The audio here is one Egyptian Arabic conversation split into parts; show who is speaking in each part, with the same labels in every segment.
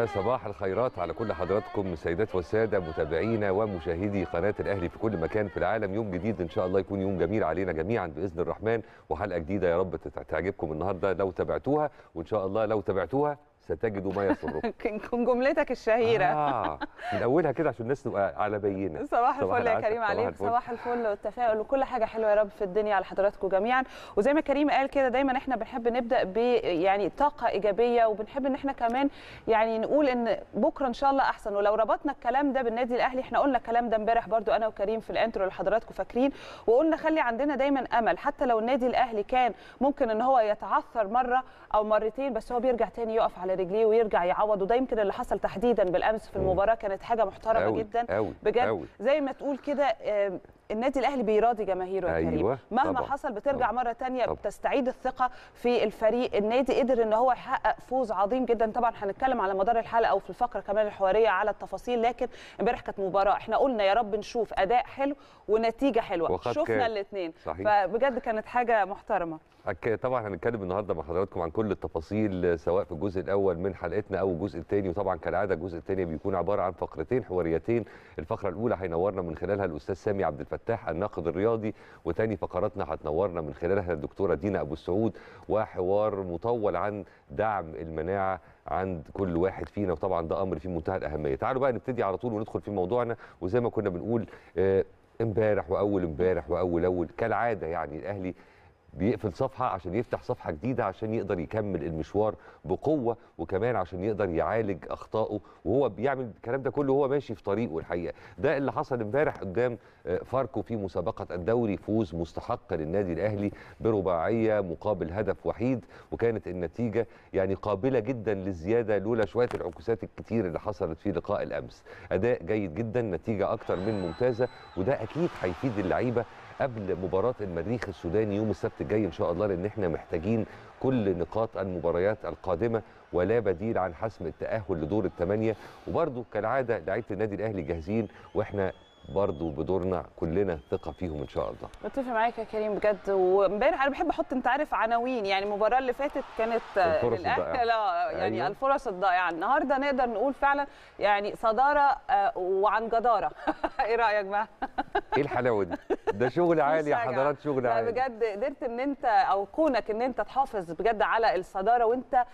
Speaker 1: يا صباح الخيرات على كل حضراتكم سيدات والساده متابعينا ومشاهدي قناه الاهلي في كل مكان في العالم يوم جديد ان شاء الله يكون يوم جميل علينا جميعا باذن الرحمن وحلقه جديده يا رب تت- تعجبكم النهارده لو تابعتوها وان شاء الله لو تابعتوها ستجدوا ما يسركم
Speaker 2: كان جملتك الشهيره
Speaker 1: آه من اولها كده عشان الناس تبقى على بينه
Speaker 2: صباح
Speaker 1: صباح
Speaker 2: الفل يا
Speaker 1: العسل،
Speaker 2: كريم
Speaker 1: صباح
Speaker 2: عليك
Speaker 1: الفل.
Speaker 2: صباح الفل والتفاؤل وكل حاجه حلوه يا رب في الدنيا على حضراتكم جميعا وزي ما كريم قال كده دايما احنا بنحب نبدا ب يعني طاقه ايجابيه وبنحب ان احنا كمان يعني نقول ان بكره ان شاء الله احسن ولو ربطنا الكلام ده بالنادي الاهلي احنا قلنا الكلام ده امبارح برضو انا وكريم في الانترو اللي حضراتكم فاكرين وقلنا خلي عندنا دايما امل حتى لو النادي الاهلي كان ممكن ان هو يتعثر مره او مرتين بس هو بيرجع تاني يقف على رجليه ويرجع يعوض وده يمكن اللي حصل تحديدا بالامس في
Speaker 1: مم.
Speaker 2: المباراه كانت حاجه محترمه
Speaker 1: أوي،
Speaker 2: جدا
Speaker 1: أوي،
Speaker 2: بجد
Speaker 1: أوي.
Speaker 2: زي ما تقول كده آم، النادي الاهلي بيراضي جماهيره يا
Speaker 1: أيوة،
Speaker 2: كريم مهما
Speaker 1: طبعاً،
Speaker 2: حصل بترجع
Speaker 1: طبعاً،
Speaker 2: مره تانية
Speaker 1: طبعاً.
Speaker 2: بتستعيد الثقه في الفريق النادي قدر ان هو يحقق فوز عظيم جدا طبعا هنتكلم على مدار الحلقه وفي الفقره كمان الحواريه على التفاصيل لكن امبارح كانت مباراه احنا قلنا يا رب نشوف اداء حلو ونتيجه حلوه
Speaker 1: وقد
Speaker 2: شفنا
Speaker 1: كان.
Speaker 2: الاثنين
Speaker 1: صحيح.
Speaker 2: فبجد كانت حاجه محترمه
Speaker 1: أك- طبعا هنتكلم النهارده مع حضراتكم عن كل التفاصيل سواء في الجزء الاول من حلقتنا او الجزء الثاني وطبعا كالعاده الجزء الثاني بيكون عباره عن فقرتين حواريتين الفقره الاولى هينورنا من خلالها الاستاذ سامي عبد الفتاح الناقد الرياضي وتاني فقراتنا هتنورنا من خلالها الدكتوره دينا ابو السعود وحوار مطول عن دعم المناعه عند كل واحد فينا وطبعا ده امر في منتهى الاهميه تعالوا بقى نبتدي على طول وندخل في موضوعنا وزي ما كنا بنقول آه، امبارح واول امبارح واول اول كالعاده يعني الاهلي بيقفل صفحه عشان يفتح صفحه جديده عشان يقدر يكمل المشوار بقوه وكمان عشان يقدر يعالج اخطائه وهو بيعمل الكلام ده كله وهو ماشي في طريقه الحقيقه ده اللي حصل امبارح قدام آه، فاركو في مسابقه الدوري فوز مستحق للنادي الاهلي برباعيه مقابل هدف وحيد وكانت النتيجه يعني قابله جدا للزياده لولا شويه العكوسات الكتير اللي حصلت في لقاء الامس اداء جيد جدا نتيجه اكتر من ممتازه وده اكيد هيفيد اللعيبه قبل مباراة المريخ السوداني يوم السبت الجاي إن شاء الله لأن إحنا محتاجين كل نقاط المباريات القادمة ولا بديل عن حسم التأهل لدور الثمانية وبرضو كالعادة لعيبة النادي الأهلي جاهزين وإحنا برضو بدورنا كلنا ثقة فيهم إن شاء الله
Speaker 2: متفق معاك يا كريم بجد وامبارح انا بحب احط انت عارف عناوين يعني المباراه اللي فاتت كانت آه،
Speaker 1: الفرص
Speaker 2: للأهلي-
Speaker 1: الضائعة.
Speaker 2: لا يعني
Speaker 1: أيوة.
Speaker 2: أيوة. الفرص الضائعه النهارده نقدر نقول فعلا يعني صداره آه، وعن جداره ايه رايك بقى
Speaker 1: إيه الحلاوة دي؟ ده شغل عالي يا
Speaker 2: مشجع.
Speaker 1: حضرات شغل
Speaker 2: لا
Speaker 1: عالي
Speaker 2: بجد قدرت ان انت او كونك ان انت تحافظ بجد على الصداره وانت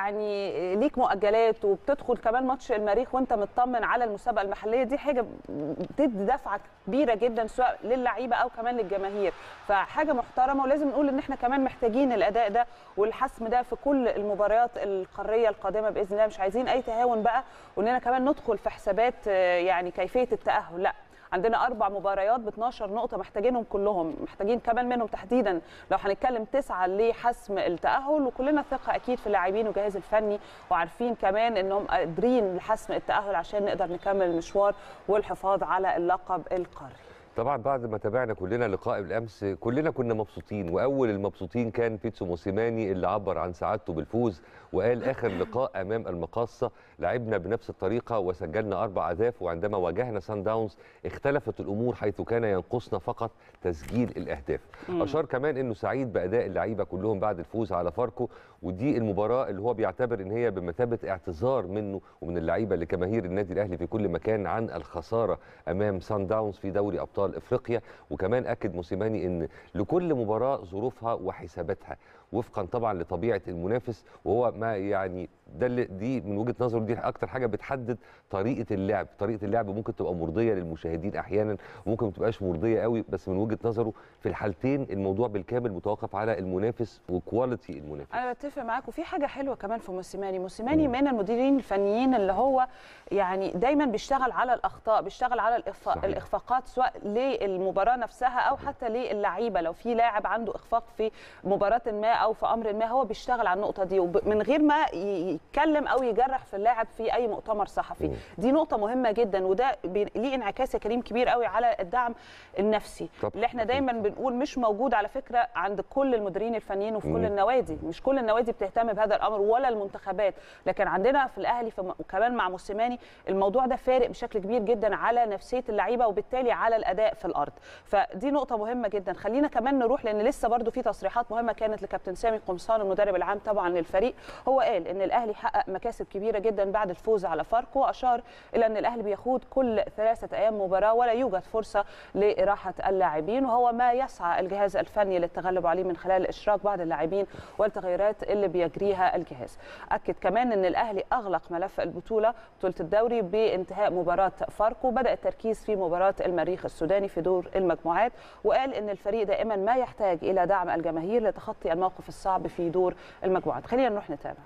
Speaker 2: يعني ليك مؤجلات وبتدخل كمان ماتش المريخ وانت مطمن على المسابقه المحليه دي حاجه بتدي دفعه كبيره جدا سواء للعيبه او كمان للجماهير فحاجه محترمه ولازم نقول ان احنا كمان محتاجين الاداء ده والحسم ده في كل المباريات القاريه القادمه باذن الله مش عايزين اي تهاون بقى واننا كمان ندخل في حسابات آه، يعني كيفيه التاهل لا عندنا اربع مباريات ب 12 نقطه محتاجينهم كلهم محتاجين كمان منهم تحديدا لو هنتكلم تسعه لحسم التاهل وكلنا ثقه اكيد في اللاعبين والجهاز الفني وعارفين كمان انهم قادرين لحسم التاهل عشان نقدر نكمل المشوار والحفاظ على اللقب القاري
Speaker 1: طبعا بعد ما تابعنا كلنا لقاء بالامس كلنا كنا مبسوطين واول المبسوطين كان بيتسو موسيماني اللي عبر عن سعادته بالفوز وقال اخر لقاء امام المقاصه لعبنا بنفس الطريقه وسجلنا اربع اهداف وعندما واجهنا سان داونز اختلفت الامور حيث كان ينقصنا فقط تسجيل الاهداف
Speaker 2: مم.
Speaker 1: اشار كمان انه سعيد باداء اللعيبه كلهم بعد الفوز على فاركو ودي المباراه اللي هو بيعتبر ان هي بمثابه اعتذار منه ومن اللعيبه لجماهير النادي الاهلي في كل مكان عن الخساره امام سان داونز في دوري ابطال افريقيا وكمان اكد موسيماني ان لكل مباراه ظروفها وحساباتها وفقا طبعا لطبيعه المنافس وهو ما يعني ده اللي دي من وجهه نظره دي اكتر حاجه بتحدد طريقه اللعب طريقه اللعب ممكن تبقى مرضيه للمشاهدين احيانا وممكن ما تبقاش مرضيه قوي بس من وجهه نظره في الحالتين الموضوع بالكامل متوقف على المنافس وكواليتي المنافس
Speaker 2: انا بتفق معاك وفي حاجه حلوه كمان في موسيماني موسيماني
Speaker 1: مم.
Speaker 2: من المديرين الفنيين اللي هو يعني دايما بيشتغل على الاخطاء بيشتغل على الإخفاق
Speaker 1: صحيح.
Speaker 2: الاخفاقات سواء للمباراه نفسها او حتى للعيبه لو في لاعب عنده اخفاق في مباراه ما او في امر ما هو بيشتغل على النقطه دي وب- من غير ما ي- يتكلم او يجرح في اللاعب في اي مؤتمر صحفي
Speaker 1: مم.
Speaker 2: دي نقطه مهمه جدا وده بي- ليه انعكاس يا كريم كبير قوي على الدعم النفسي
Speaker 1: طبعاً.
Speaker 2: اللي احنا
Speaker 1: أكيد.
Speaker 2: دايما بنقول مش موجود على فكره عند كل المديرين الفنيين وفي
Speaker 1: مم.
Speaker 2: كل النوادي مش كل النوادي بتهتم بهذا الامر ولا المنتخبات لكن عندنا في الاهلي في وكمان مع موسيماني الموضوع ده فارق بشكل كبير جدا على نفسيه اللعيبه وبالتالي على الاداء في الارض فدي نقطه مهمه جدا خلينا كمان نروح لان لسه برضو في تصريحات مهمه كانت لكابتن سامي قمصان المدرب العام طبعا للفريق هو قال ان الاهلي الاهلي حقق مكاسب كبيره جدا بعد الفوز على فاركو واشار الى ان الاهلي بيخوض كل ثلاثه ايام مباراه ولا يوجد فرصه لاراحه اللاعبين وهو ما يسعى الجهاز الفني للتغلب عليه من خلال اشراك بعض اللاعبين والتغييرات اللي بيجريها الجهاز اكد كمان ان الاهلي اغلق ملف البطوله بطوله الدوري بانتهاء مباراه فاركو بدا التركيز في مباراه المريخ السوداني في دور المجموعات وقال ان الفريق دائما ما يحتاج الى دعم الجماهير لتخطي الموقف الصعب في دور المجموعات خلينا نروح نتابع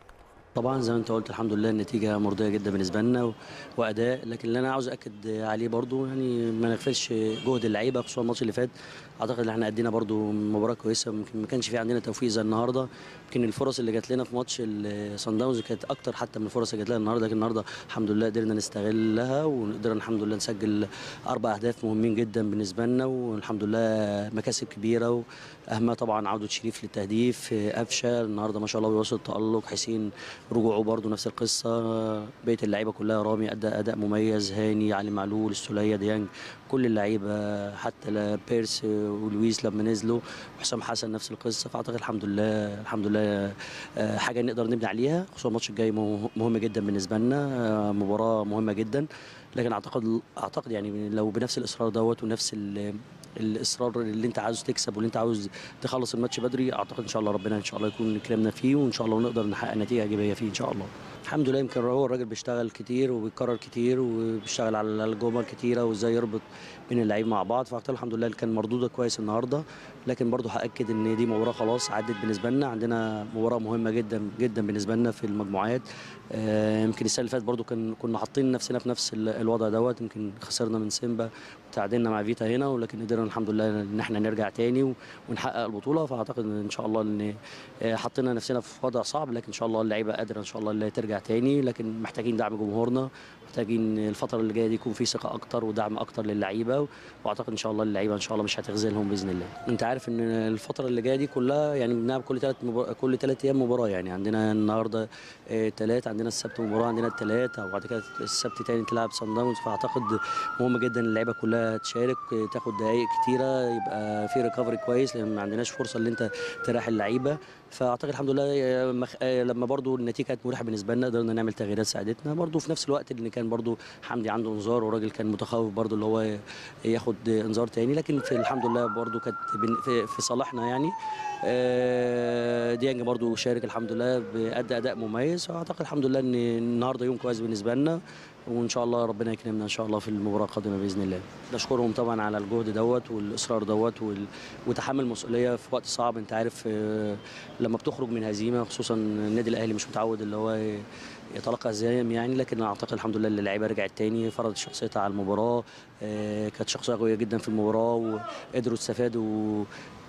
Speaker 3: طبعا زي ما انت قلت الحمد لله النتيجه مرضيه جدا بالنسبه لنا واداء لكن اللي انا عاوز اكد عليه برضو يعني ما نغفلش جهد اللعيبه خصوصا الماتش اللي فات اعتقد ان احنا ادينا برضو مباراه كويسه يمكن ما كانش في عندنا توفيق زي النهارده يمكن الفرص اللي جات لنا في ماتش الصن داونز كانت اكتر حتى من الفرص اللي جات لنا النهارده لكن النهارده الحمد لله قدرنا نستغلها وقدرنا الحمد لله نسجل اربع اهداف مهمين جدا بالنسبه لنا والحمد لله مكاسب كبيره واهمها طبعا عوده شريف للتهديف قفشه النهارده ما شاء الله بيوصل تالق حسين رجوعه برضو نفس القصه بقيه اللعيبه كلها رامي ادى اداء مميز هاني علي معلول السوليه ديانج كل اللعيبه حتى بيرس ولويس لما نزلوا وحسام حسن نفس القصه فاعتقد الحمد لله الحمد لله حاجه نقدر نبني عليها خصوصا الماتش الجاي مهم جدا بالنسبه لنا مباراه مهمه جدا لكن اعتقد اعتقد يعني لو بنفس الاصرار دوت ونفس الاصرار اللي انت عاوز تكسب واللي انت عاوز تخلص الماتش بدري اعتقد ان شاء الله ربنا ان شاء الله يكون كلامنا فيه وان شاء الله نقدر نحقق نتيجه ايجابيه فيه ان شاء الله الحمد لله يمكن هو الراجل بيشتغل كتير وبيكرر كتير وبيشتغل على الجمل كتيره وازاي يربط بين اللعيبه مع بعض فاعتقد الحمد لله كان مردوده كويس النهارده لكن برضه هاكد ان دي مباراه خلاص عدت بالنسبه لنا عندنا مباراه مهمه جدا جدا بالنسبه لنا في المجموعات يمكن السنه اللي فاتت برضه كان كنا حاطين نفسنا في نفس الوضع دوت يمكن خسرنا من سيمبا وتعادلنا مع فيتا هنا ولكن قدرنا الحمد لله ان احنا نرجع تاني ونحقق البطوله فاعتقد ان شاء الله ان حطينا نفسنا في وضع صعب لكن ان شاء الله اللعيبه قادره ان شاء الله اللي ترجع تاني لكن محتاجين دعم جمهورنا محتاجين الفتره اللي جايه دي يكون في ثقه اكتر ودعم اكتر للعيبه واعتقد ان شاء الله اللعيبه ان شاء الله مش هتخذلهم باذن الله انت عارف ان الفتره اللي جايه دي كلها يعني بنلعب كل ثلاث مبار... كل ثلاث ايام مباراه يعني عندنا النهارده ثلاث عندنا السبت مباراه عندنا الثلاث وبعد كده السبت تاني تلعب صن داونز فاعتقد مهم جدا اللعيبه كلها تشارك تاخد دقائق كتيره يبقى في ريكفري كويس لان ما عندناش فرصه ان انت تريح اللعيبه فاعتقد الحمد لله مخ... لما برضو النتيجه كانت مريحه بالنسبه لنا قدرنا نعمل تغييرات ساعدتنا برضو في نفس الوقت اللي كان برضو حمدي عنده انذار وراجل كان متخوف برضو اللي هو ياخد انذار تاني لكن في الحمد لله برضو كانت في, في صالحنا يعني ديانج برضو شارك الحمد لله بأدى اداء مميز واعتقد الحمد لله ان النهارده يوم كويس بالنسبه لنا وان شاء الله ربنا يكرمنا ان شاء الله في المباراه القادمه باذن الله نشكرهم طبعا على الجهد دوت والاصرار دوت وتحمل مسؤوليه في وقت صعب انت عارف لما بتخرج من هزيمه خصوصا النادي الاهلي مش متعود اللي هو يتلقى هزايم يعني لكن اعتقد الحمد لله اللعيبه رجعت تاني فرضت شخصيتها على المباراه كانت شخصيه قويه جدا في المباراه وقدروا يستفادوا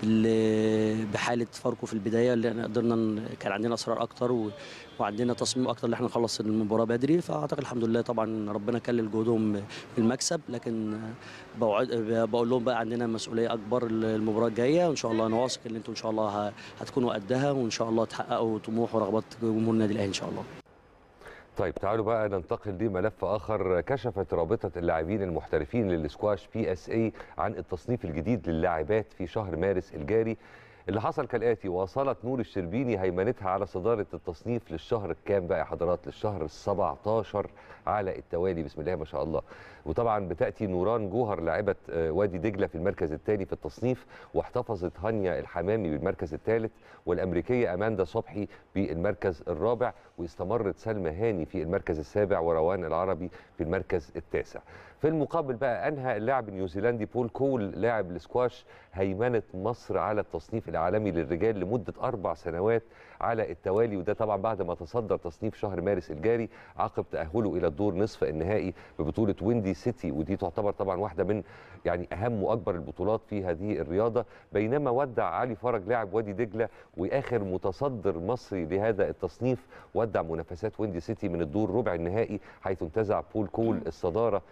Speaker 3: بحاله فاركو في البدايه اللي قدرنا كان عندنا اصرار اكتر وعندنا تصميم اكتر ان احنا نخلص المباراه بدري فاعتقد الحمد لله طبعا ربنا كلل جهودهم بالمكسب لكن بقول لهم بقى عندنا مسؤوليه اكبر المباراه الجايه وان شاء الله انا واثق ان انتم ان شاء الله هتكونوا قدها وان شاء الله تحققوا طموح ورغبات جمهور النادي الاهلي ان شاء الله
Speaker 1: طيب تعالوا بقى ننتقل لملف اخر كشفت رابطه اللاعبين المحترفين للسكواش بي اس اي عن التصنيف الجديد للاعبات في شهر مارس الجاري اللي حصل كالاتي واصلت نور الشربيني هيمنتها على صداره التصنيف للشهر الكام بقى يا حضرات للشهر ال 17 على التوالي بسم الله ما شاء الله وطبعا بتاتي نوران جوهر لاعبه وادي دجله في المركز الثاني في التصنيف واحتفظت هانيا الحمامي بالمركز الثالث والامريكيه اماندا صبحي بالمركز الرابع واستمرت سلمى هاني في المركز السابع وروان العربي في المركز التاسع في المقابل بقى انهى اللاعب النيوزيلندي بول كول لاعب السكواش هيمنه مصر على التصنيف العالمي للرجال لمده اربع سنوات على التوالي وده طبعا بعد ما تصدر تصنيف شهر مارس الجاري عقب تاهله الى الدور نصف النهائي ببطوله ويندي سيتي ودي تعتبر طبعا واحده من يعني اهم واكبر البطولات في هذه الرياضه بينما ودع علي فرج لاعب وادي دجله واخر متصدر مصري لهذا التصنيف ودع منافسات ويندي سيتي من الدور ربع النهائي حيث انتزع بول كول الصداره من علي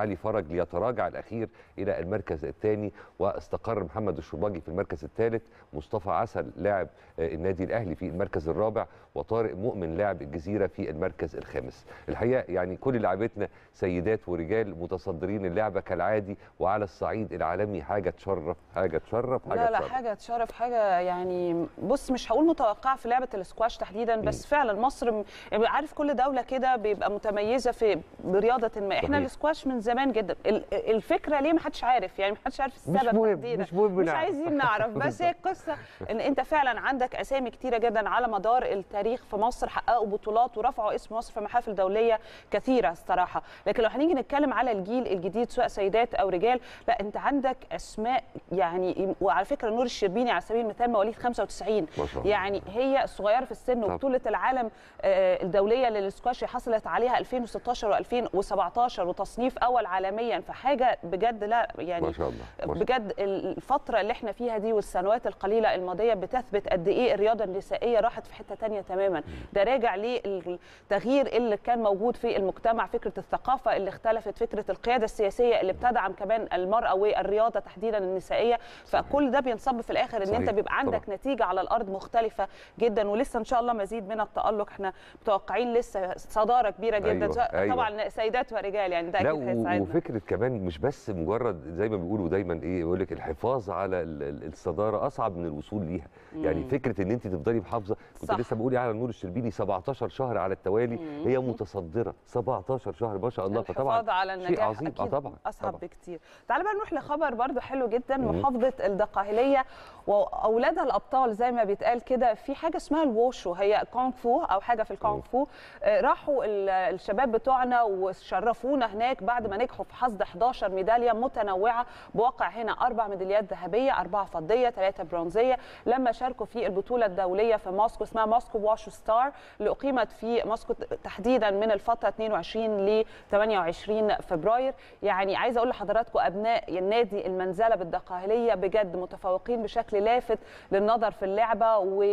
Speaker 1: علي فرج ليتراجع الاخير الى المركز الثاني واستقر محمد الشرباجي في المركز الثالث مصطفى عسل لاعب آه، النادي الاهلي في المركز الرابع وطارق مؤمن لاعب الجزيره في المركز الخامس الحقيقه يعني كل لاعبتنا سيدات ورجال متصدرين اللعبه كالعادي وعلى الصعيد العالمي حاجه تشرف حاجه تشرف حاجه
Speaker 2: لا لا
Speaker 1: تشرف
Speaker 2: حاجه تشرف حاجه يعني بص مش هقول متوقعه في لعبه الاسكواش تحديدا بس فعلا مصر م- يعني عارف كل دوله كده بيبقى متميزه في برياضه ما احنا
Speaker 1: صحيح.
Speaker 2: الاسكواش من زمان جدا ال- الفكره ليه ما حدش عارف يعني ما حدش عارف السبب
Speaker 1: مش مهم
Speaker 2: تحديدا
Speaker 1: مش مهم
Speaker 2: مش
Speaker 1: نعرف.
Speaker 2: عايزين نعرف بس هي القصه ان انت فعلا عندك اسامي كتيره جدا على مدار التاريخ في مصر حققوا بطولات ورفعوا اسم مصر في محافل دوليه كثيره الصراحه لكن لو هنيجي نتكلم على الجيل الجديد سواء سيدات او رجال لا انت عندك اسماء يعني وعلى فكره نور الشربيني على سبيل المثال مواليد 95
Speaker 1: ما شاء الله.
Speaker 2: يعني هي صغيره في السن
Speaker 1: طب.
Speaker 2: وبطوله العالم آه، الدوليه للسكواش حصلت عليها 2016 و2017 وتصنيف اول عالميا فحاجه بجد لا يعني
Speaker 1: ما شاء الله ما شاء الله.
Speaker 2: بجد الفترة اللي احنا فيها دي والسنوات القليلة الماضية بتثبت قد ايه الرياضة النسائية راحت في حتة تانية تماما ده راجع للتغيير اللي كان موجود في المجتمع فكرة الثقافة اللي اختلفت فكرة القيادة السياسية اللي بتدعم كمان المرأة والرياضة تحديدا النسائية فكل ده بينصب في الاخر ان
Speaker 1: صحيح.
Speaker 2: انت بيبقى عندك
Speaker 1: طبعا.
Speaker 2: نتيجة على الارض مختلفة جدا ولسه ان شاء الله مزيد من التألق احنا متوقعين لسه صدارة كبيرة جدا
Speaker 1: أيوة،
Speaker 2: سواء
Speaker 1: أيوة.
Speaker 2: طبعا سيدات ورجال يعني ده
Speaker 1: لا
Speaker 2: اكيد
Speaker 1: و-
Speaker 2: هيساعدنا
Speaker 1: وفكره كمان مش بس مجرد زي ما بيقولوا دايما ايه يقول لك الحفاظ على ال- ال- الصداره اصعب من الوصول ليها يعني فكره ان انت تفضلي محافظه كنت
Speaker 2: صح.
Speaker 1: لسه بقولي على نور الشربيني 17 شهر على التوالي هي متصدره 17 شهر ما شاء الله فطبعا
Speaker 2: الحفاظ على
Speaker 1: شيء
Speaker 2: النجاح
Speaker 1: عظيم
Speaker 2: اكيد
Speaker 1: اه طبعا
Speaker 2: اصعب
Speaker 1: طبعا.
Speaker 2: بكتير تعال بقى نروح لخبر برضو حلو جدا محافظه الدقهليه واولادها الابطال زي ما بيتقال كده في حاجه اسمها الووشو هي كونغ فو او حاجه في الكونغ فو آه، راحوا ال- الشباب بتوعنا وشرفونا هناك بعد ما نجحوا في حصد 11 ميداليه متنوعه بواقع هنا اربع ميداليات ذهبيه اربعه فضيه ثلاثه برونزيه لما شاركوا في البطوله الدوليه في موسكو اسمها موسكو واشو ستار اللي اقيمت في موسكو تحديدا من الفتره 22 ل 28 فبراير يعني عايزه اقول لحضراتكم ابناء النادي المنزله بالدقهليه بجد متفوقين بشكل لافت للنظر في اللعبه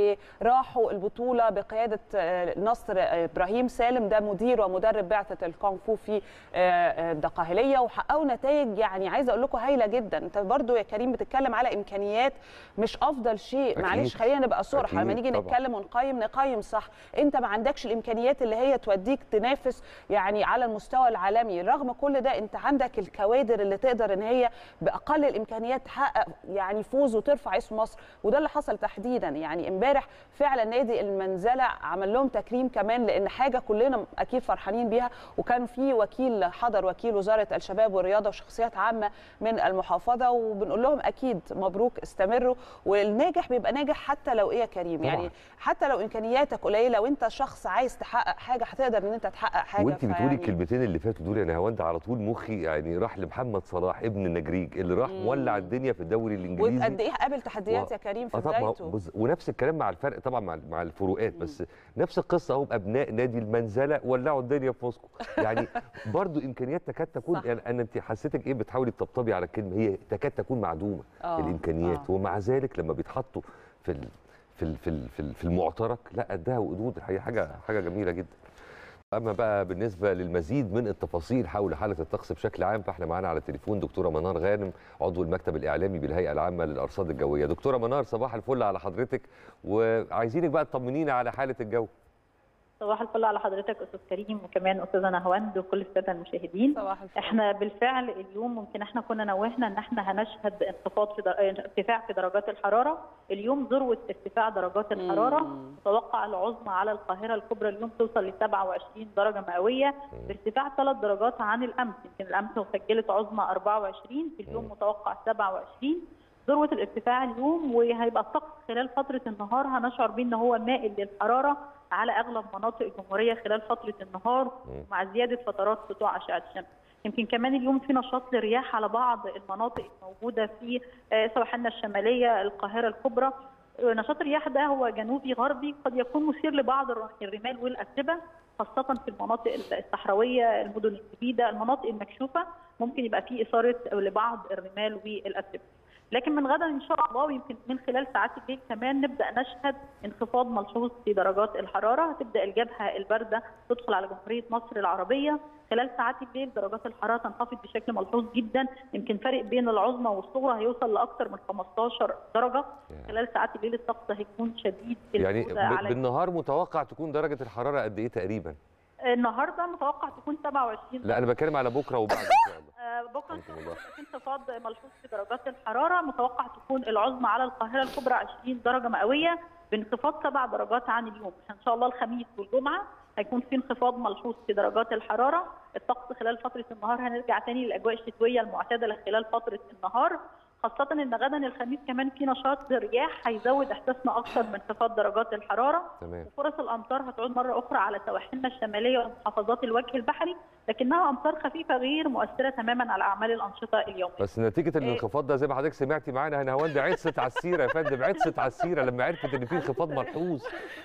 Speaker 2: وراحوا البطوله بقياده آه، نصر آه، ابراهيم سالم ده مدير ومدرب بعثه الكونغ فو في آه، آه، الدقهليه وحققوا نتائج يعني عايزه اقول لكم هايله جدا انت برضو يا كريم بتتكلم على امكانيات مش افضل شيء
Speaker 1: أكيد.
Speaker 2: معلش خلينا نبقى صراحه لما
Speaker 1: أكيد
Speaker 2: نيجي
Speaker 1: طبعاً.
Speaker 2: نتكلم ونقيم نقيم صح انت ما عندكش الامكانيات اللي هي توديك تنافس يعني على المستوى العالمي رغم كل ده انت عندك الكوادر اللي تقدر ان هي باقل الامكانيات تحقق يعني فوز وترفع اسم مصر وده اللي حصل تحديدا يعني امبارح فعلا نادي المنزله عمل لهم تكريم كمان لان حاجه كلنا اكيد فرحانين بيها وكان في وكيل حضر وكيل وزاره الشباب والرياضه وشخصيات عامه من المحافظه وبنقول لهم اكيد مبروك استمروا والناجح بيبقى ناجح حتى لو ايه يا كريم
Speaker 1: طبعاً.
Speaker 2: يعني حتى لو امكانياتك قليله وانت شخص عايز تحقق حاجه هتقدر ان انت تحقق حاجه
Speaker 1: وانت بتقولي
Speaker 2: فيعني-
Speaker 1: الكلمتين اللي فاتوا دول انا هوند على طول مخي يعني راح لمحمد صلاح ابن النجريج اللي راح مولع الدنيا في الدوري الانجليزي
Speaker 2: وقد ايه قابل تحديات
Speaker 1: و-
Speaker 2: يا كريم في
Speaker 1: اه طبعا
Speaker 2: بدايته
Speaker 1: بز- ونفس الكلام مع الفرق طبعا مع مع الفروقات بس نفس القصه اهو بابناء نادي المنزله ولعوا الدنيا في موسكو يعني برضو امكانيات تكاد تكون
Speaker 2: صح.
Speaker 1: يعني انا انت حسيتك ايه بتحاولي تطبطبي على الكلمه هي تكاد تكون معدومه
Speaker 2: آه،
Speaker 1: الامكانيات
Speaker 2: آه.
Speaker 1: ومع ذلك لما بيتحطوا في ال في ال في ال في, ال في المعترك لا قدها وقدود الحقيقه حاجه حاجه جميله جدا اما بقى بالنسبه للمزيد من التفاصيل حول حاله الطقس بشكل عام فاحنا معانا على التليفون دكتوره منار غانم عضو المكتب الاعلامي بالهيئه العامه للارصاد الجويه دكتوره منار صباح الفل على حضرتك وعايزينك بقى تطمنينا على حاله الجو
Speaker 4: صباح الفل على حضرتك استاذ كريم وكمان استاذه نهواند وكل الساده المشاهدين
Speaker 2: صباح الفل
Speaker 4: احنا بالفعل اليوم ممكن احنا كنا نوهنا ان احنا هنشهد انخفاض في در... ارتفاع في درجات الحراره اليوم ذروه ارتفاع درجات الحراره
Speaker 2: مم.
Speaker 4: متوقع العظمى على القاهره الكبرى اليوم توصل ل 27 درجه مئويه بارتفاع ثلاث درجات عن الامس يمكن الامس سجلت عظمى 24 في اليوم
Speaker 1: مم.
Speaker 4: متوقع 27 ذروه الارتفاع اليوم وهيبقى الطقس خلال فتره النهار هنشعر بيه ان هو مائل للحراره على اغلب مناطق الجمهوريه خلال فتره النهار مع زياده فترات سطوع اشعه الشمس. يمكن كمان اليوم في نشاط للرياح على بعض المناطق الموجوده في آه، سواحلنا الشماليه القاهره الكبرى. آه، نشاط الرياح ده هو جنوبي غربي قد يكون مثير لبعض الر- الرمال والاتربه خاصه في المناطق الصحراويه المدن الجديده المناطق المكشوفه ممكن يبقى في اثاره لبعض الرمال والاتربه. لكن من غدا ان شاء الله ويمكن من خلال ساعات الليل كمان نبدا نشهد انخفاض ملحوظ في درجات الحراره هتبدا الجبهه البارده تدخل على جمهوريه مصر العربيه خلال ساعات الليل درجات الحراره تنخفض بشكل ملحوظ جدا يمكن فرق بين العظمى والصغرى هيوصل لاكثر من 15 درجه خلال ساعات الليل الطقس هيكون شديد
Speaker 1: يعني
Speaker 4: البرودة على
Speaker 1: بالنهار متوقع تكون درجه الحراره قد ايه تقريبا
Speaker 4: النهارده متوقع تكون 27
Speaker 1: لا انا بتكلم على بكره وبعد ان شاء الله
Speaker 4: آه، بكره ان شاء
Speaker 1: رحمكم
Speaker 4: الله
Speaker 1: الله.
Speaker 4: في انخفاض ملحوظ في درجات الحراره متوقع تكون العظمى على القاهره الكبرى 20 درجه مئويه بانخفاض سبع درجات عن اليوم ان شاء الله الخميس والجمعه هيكون في انخفاض ملحوظ في درجات الحراره الطقس خلال فتره النهار هنرجع تاني للاجواء الشتويه المعتدله خلال فتره النهار خاصة ان غدا الخميس كمان في نشاط رياح هيزود احساسنا اكثر من انخفاض درجات الحراره
Speaker 1: تمام
Speaker 4: وفرص الامطار هتعود مره اخرى على سواحلنا الشماليه ومحافظات الوجه البحري لكنها امطار خفيفه غير مؤثره تماما على اعمال الانشطه اليوميه.
Speaker 1: بس نتيجه الانخفاض ده زي ما حضرتك سمعتي معانا هنا هوند عطست على السيره يا فندم عطست على السيره لما عرفت ان في انخفاض ملحوظ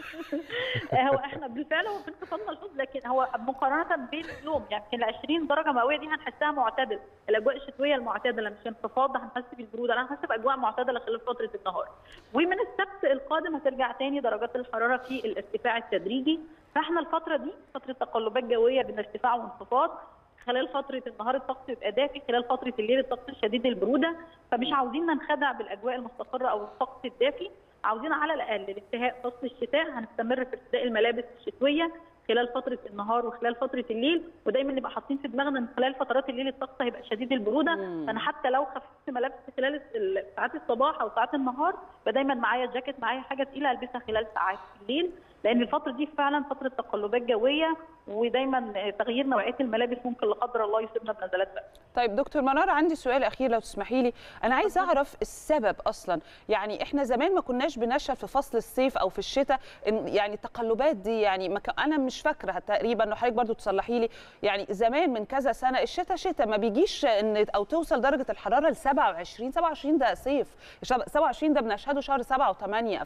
Speaker 4: هو احنا بالفعل هو في انخفاض ملحوظ لكن هو مقارنه بين اليوم يعني يمكن ال 20 درجه مئويه دي هنحسها معتدل، الاجواء الشتويه المعتدله مش انخفاض هنحس بالبروده لا هنحس باجواء معتدله خلال فتره النهار. ومن السبت القادم هترجع تاني درجات الحراره في الارتفاع التدريجي، فاحنا الفتره دي فتره تقلبات جويه بين ارتفاع وانخفاض خلال فتره النهار الطقس يبقى دافي خلال فتره الليل الطقس شديد البروده فمش عاوزين ننخدع بالاجواء المستقره او الطقس الدافي عاوزين على الاقل لانتهاء فصل الشتاء هنستمر في ارتداء الملابس الشتويه خلال فتره النهار وخلال فتره الليل ودايما نبقى حاطين في دماغنا ان خلال فترات الليل الطقس هيبقى شديد البروده
Speaker 2: مم.
Speaker 4: فانا حتى لو خففت ملابس خلال ال- ساعات الصباح او ساعات النهار يبقى دايما معايا جاكيت معايا حاجه تقيله البسها خلال ساعات الليل لان الفتره دي فعلا فتره تقلبات جويه ودايما تغيير نوعيه الملابس ممكن لا قدر الله يصيبنا بنزلات برد
Speaker 2: طيب دكتور منار عندي سؤال اخير لو تسمحي لي انا عايز اعرف السبب اصلا يعني احنا زمان ما كناش بنشهد في فصل الصيف او في الشتاء إن يعني التقلبات دي يعني ما كان- انا مش فاكره تقريبا لو حضرتك برضو تصلحي لي يعني زمان من كذا سنه الشتاء شتاء ما بيجيش ان او توصل درجه الحراره ل 27 27 ده صيف 27 ده بنشهده شهر 7 و8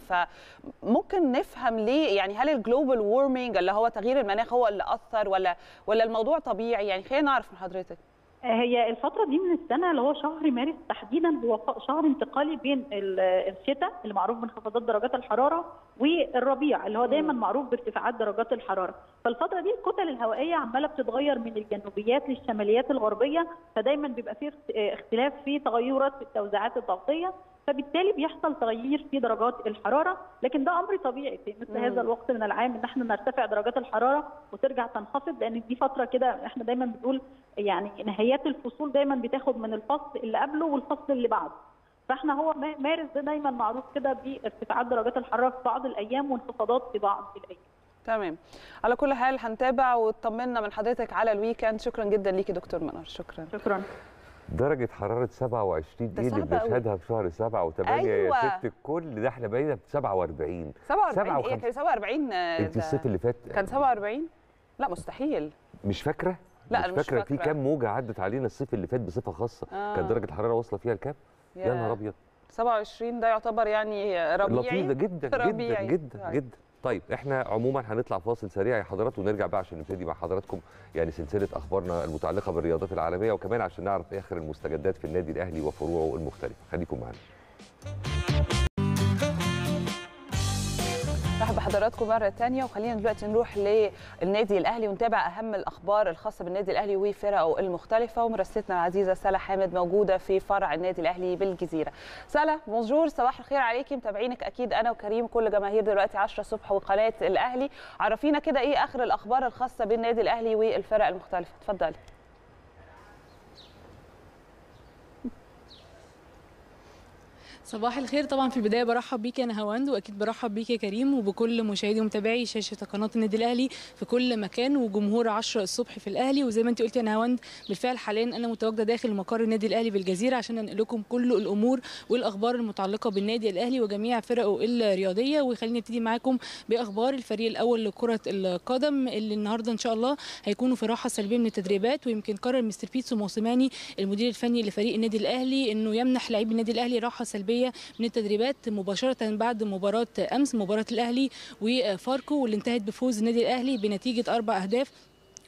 Speaker 2: فممكن نفهم ليه يعني هل الجلوبال وورمينج اللي هو تغيير المناخ هو اللي اثر ولا ولا الموضوع طبيعي يعني خلينا نعرف من حضرتك
Speaker 4: هي الفترة دي من السنة اللي هو شهر مارس تحديدا هو ف- شهر انتقالي بين ال- الشتاء اللي معروف بانخفاضات درجات الحرارة والربيع اللي هو دايما معروف بارتفاعات درجات الحرارة فالفترة دي الكتل الهوائية عمالة بتتغير من الجنوبيات للشماليات الغربية فدايما بيبقى فيه اخت- اختلاف في تغيرات في التوزيعات الضغطية فبالتالي بيحصل تغيير في درجات الحراره لكن ده امر طبيعي في مثل
Speaker 2: مم.
Speaker 4: هذا الوقت من العام ان احنا نرتفع درجات الحراره وترجع تنخفض لان دي فتره كده احنا دايما بنقول يعني نهايات الفصول دايما بتاخد من الفصل اللي قبله والفصل اللي بعده فاحنا هو ما- مارس ده دايما معروف كده بارتفاعات درجات الحراره في بعض الايام وانخفاضات في بعض الايام
Speaker 2: تمام على كل حال هنتابع وطمنا من حضرتك على الويكند شكرا جدا ليكي دكتور منار شكرا
Speaker 4: شكرا
Speaker 1: درجة حرارة 27
Speaker 2: ده
Speaker 1: دي اللي
Speaker 2: صعب أوي.
Speaker 1: بنشهدها في شهر 7 و8
Speaker 2: أيوة.
Speaker 1: يا ست الكل ده احنا بقينا ب 47
Speaker 2: 47 ايه
Speaker 1: 57.
Speaker 2: كان 47 آه،
Speaker 1: انت
Speaker 2: ده
Speaker 1: الصيف اللي فات
Speaker 2: كان 47 لا مستحيل
Speaker 1: مش فاكرة؟
Speaker 2: لا،
Speaker 1: مش
Speaker 2: أنا مش
Speaker 1: فاكرة في
Speaker 2: فاكرة.
Speaker 1: كام موجة عدت علينا الصيف اللي فات بصفة خاصة
Speaker 2: آه.
Speaker 1: كانت درجة الحرارة واصلة فيها لكام؟ يا نهار أبيض
Speaker 2: 27 ده يعتبر يعني ربيعي
Speaker 1: لطيفة جدا جدا
Speaker 2: ربيعي.
Speaker 1: جدا
Speaker 2: طيب.
Speaker 1: جدا طيب احنا عموما هنطلع فاصل سريع يا حضرات ونرجع بقى عشان نبتدي مع حضراتكم يعني سلسله اخبارنا المتعلقه بالرياضات العالميه وكمان عشان نعرف اخر المستجدات في النادي الاهلي وفروعه المختلفه خليكم معانا
Speaker 2: مرحبا بحضراتكم مرة تانية وخلينا دلوقتي نروح للنادي الأهلي ونتابع أهم الأخبار الخاصة بالنادي الأهلي وفرقه المختلفة ومرستنا العزيزة سلا حامد موجودة في فرع النادي الأهلي بالجزيرة سلا بونجور صباح الخير عليكي متابعينك أكيد أنا وكريم كل جماهير دلوقتي 10 الصبح وقناة الأهلي عرفينا كده إيه آخر الأخبار الخاصة بالنادي الأهلي والفرق المختلفة اتفضلي
Speaker 5: صباح الخير طبعا في البدايه برحب بيك يا نهاوند واكيد برحب بيك يا كريم وبكل مشاهدي ومتابعي شاشه قناه النادي الاهلي في كل مكان وجمهور 10 الصبح في الاهلي وزي ما انت قلت يا نهاوند بالفعل حاليا انا متواجده داخل مقر النادي الاهلي بالجزيره عشان انقل لكم كل الامور والاخبار المتعلقه بالنادي الاهلي وجميع فرقه الرياضيه وخليني ابتدي معاكم باخبار الفريق الاول لكره القدم اللي النهارده ان شاء الله هيكونوا في راحه سلبيه من التدريبات ويمكن قرر مستر بيتسو موسيماني المدير الفني لفريق النادي الاهلي انه يمنح لاعبي النادي الاهلي راحه سلبيه من التدريبات مباشره بعد مباراه امس مباراه الاهلي وفاركو واللي انتهت بفوز النادي الاهلي بنتيجه اربع اهداف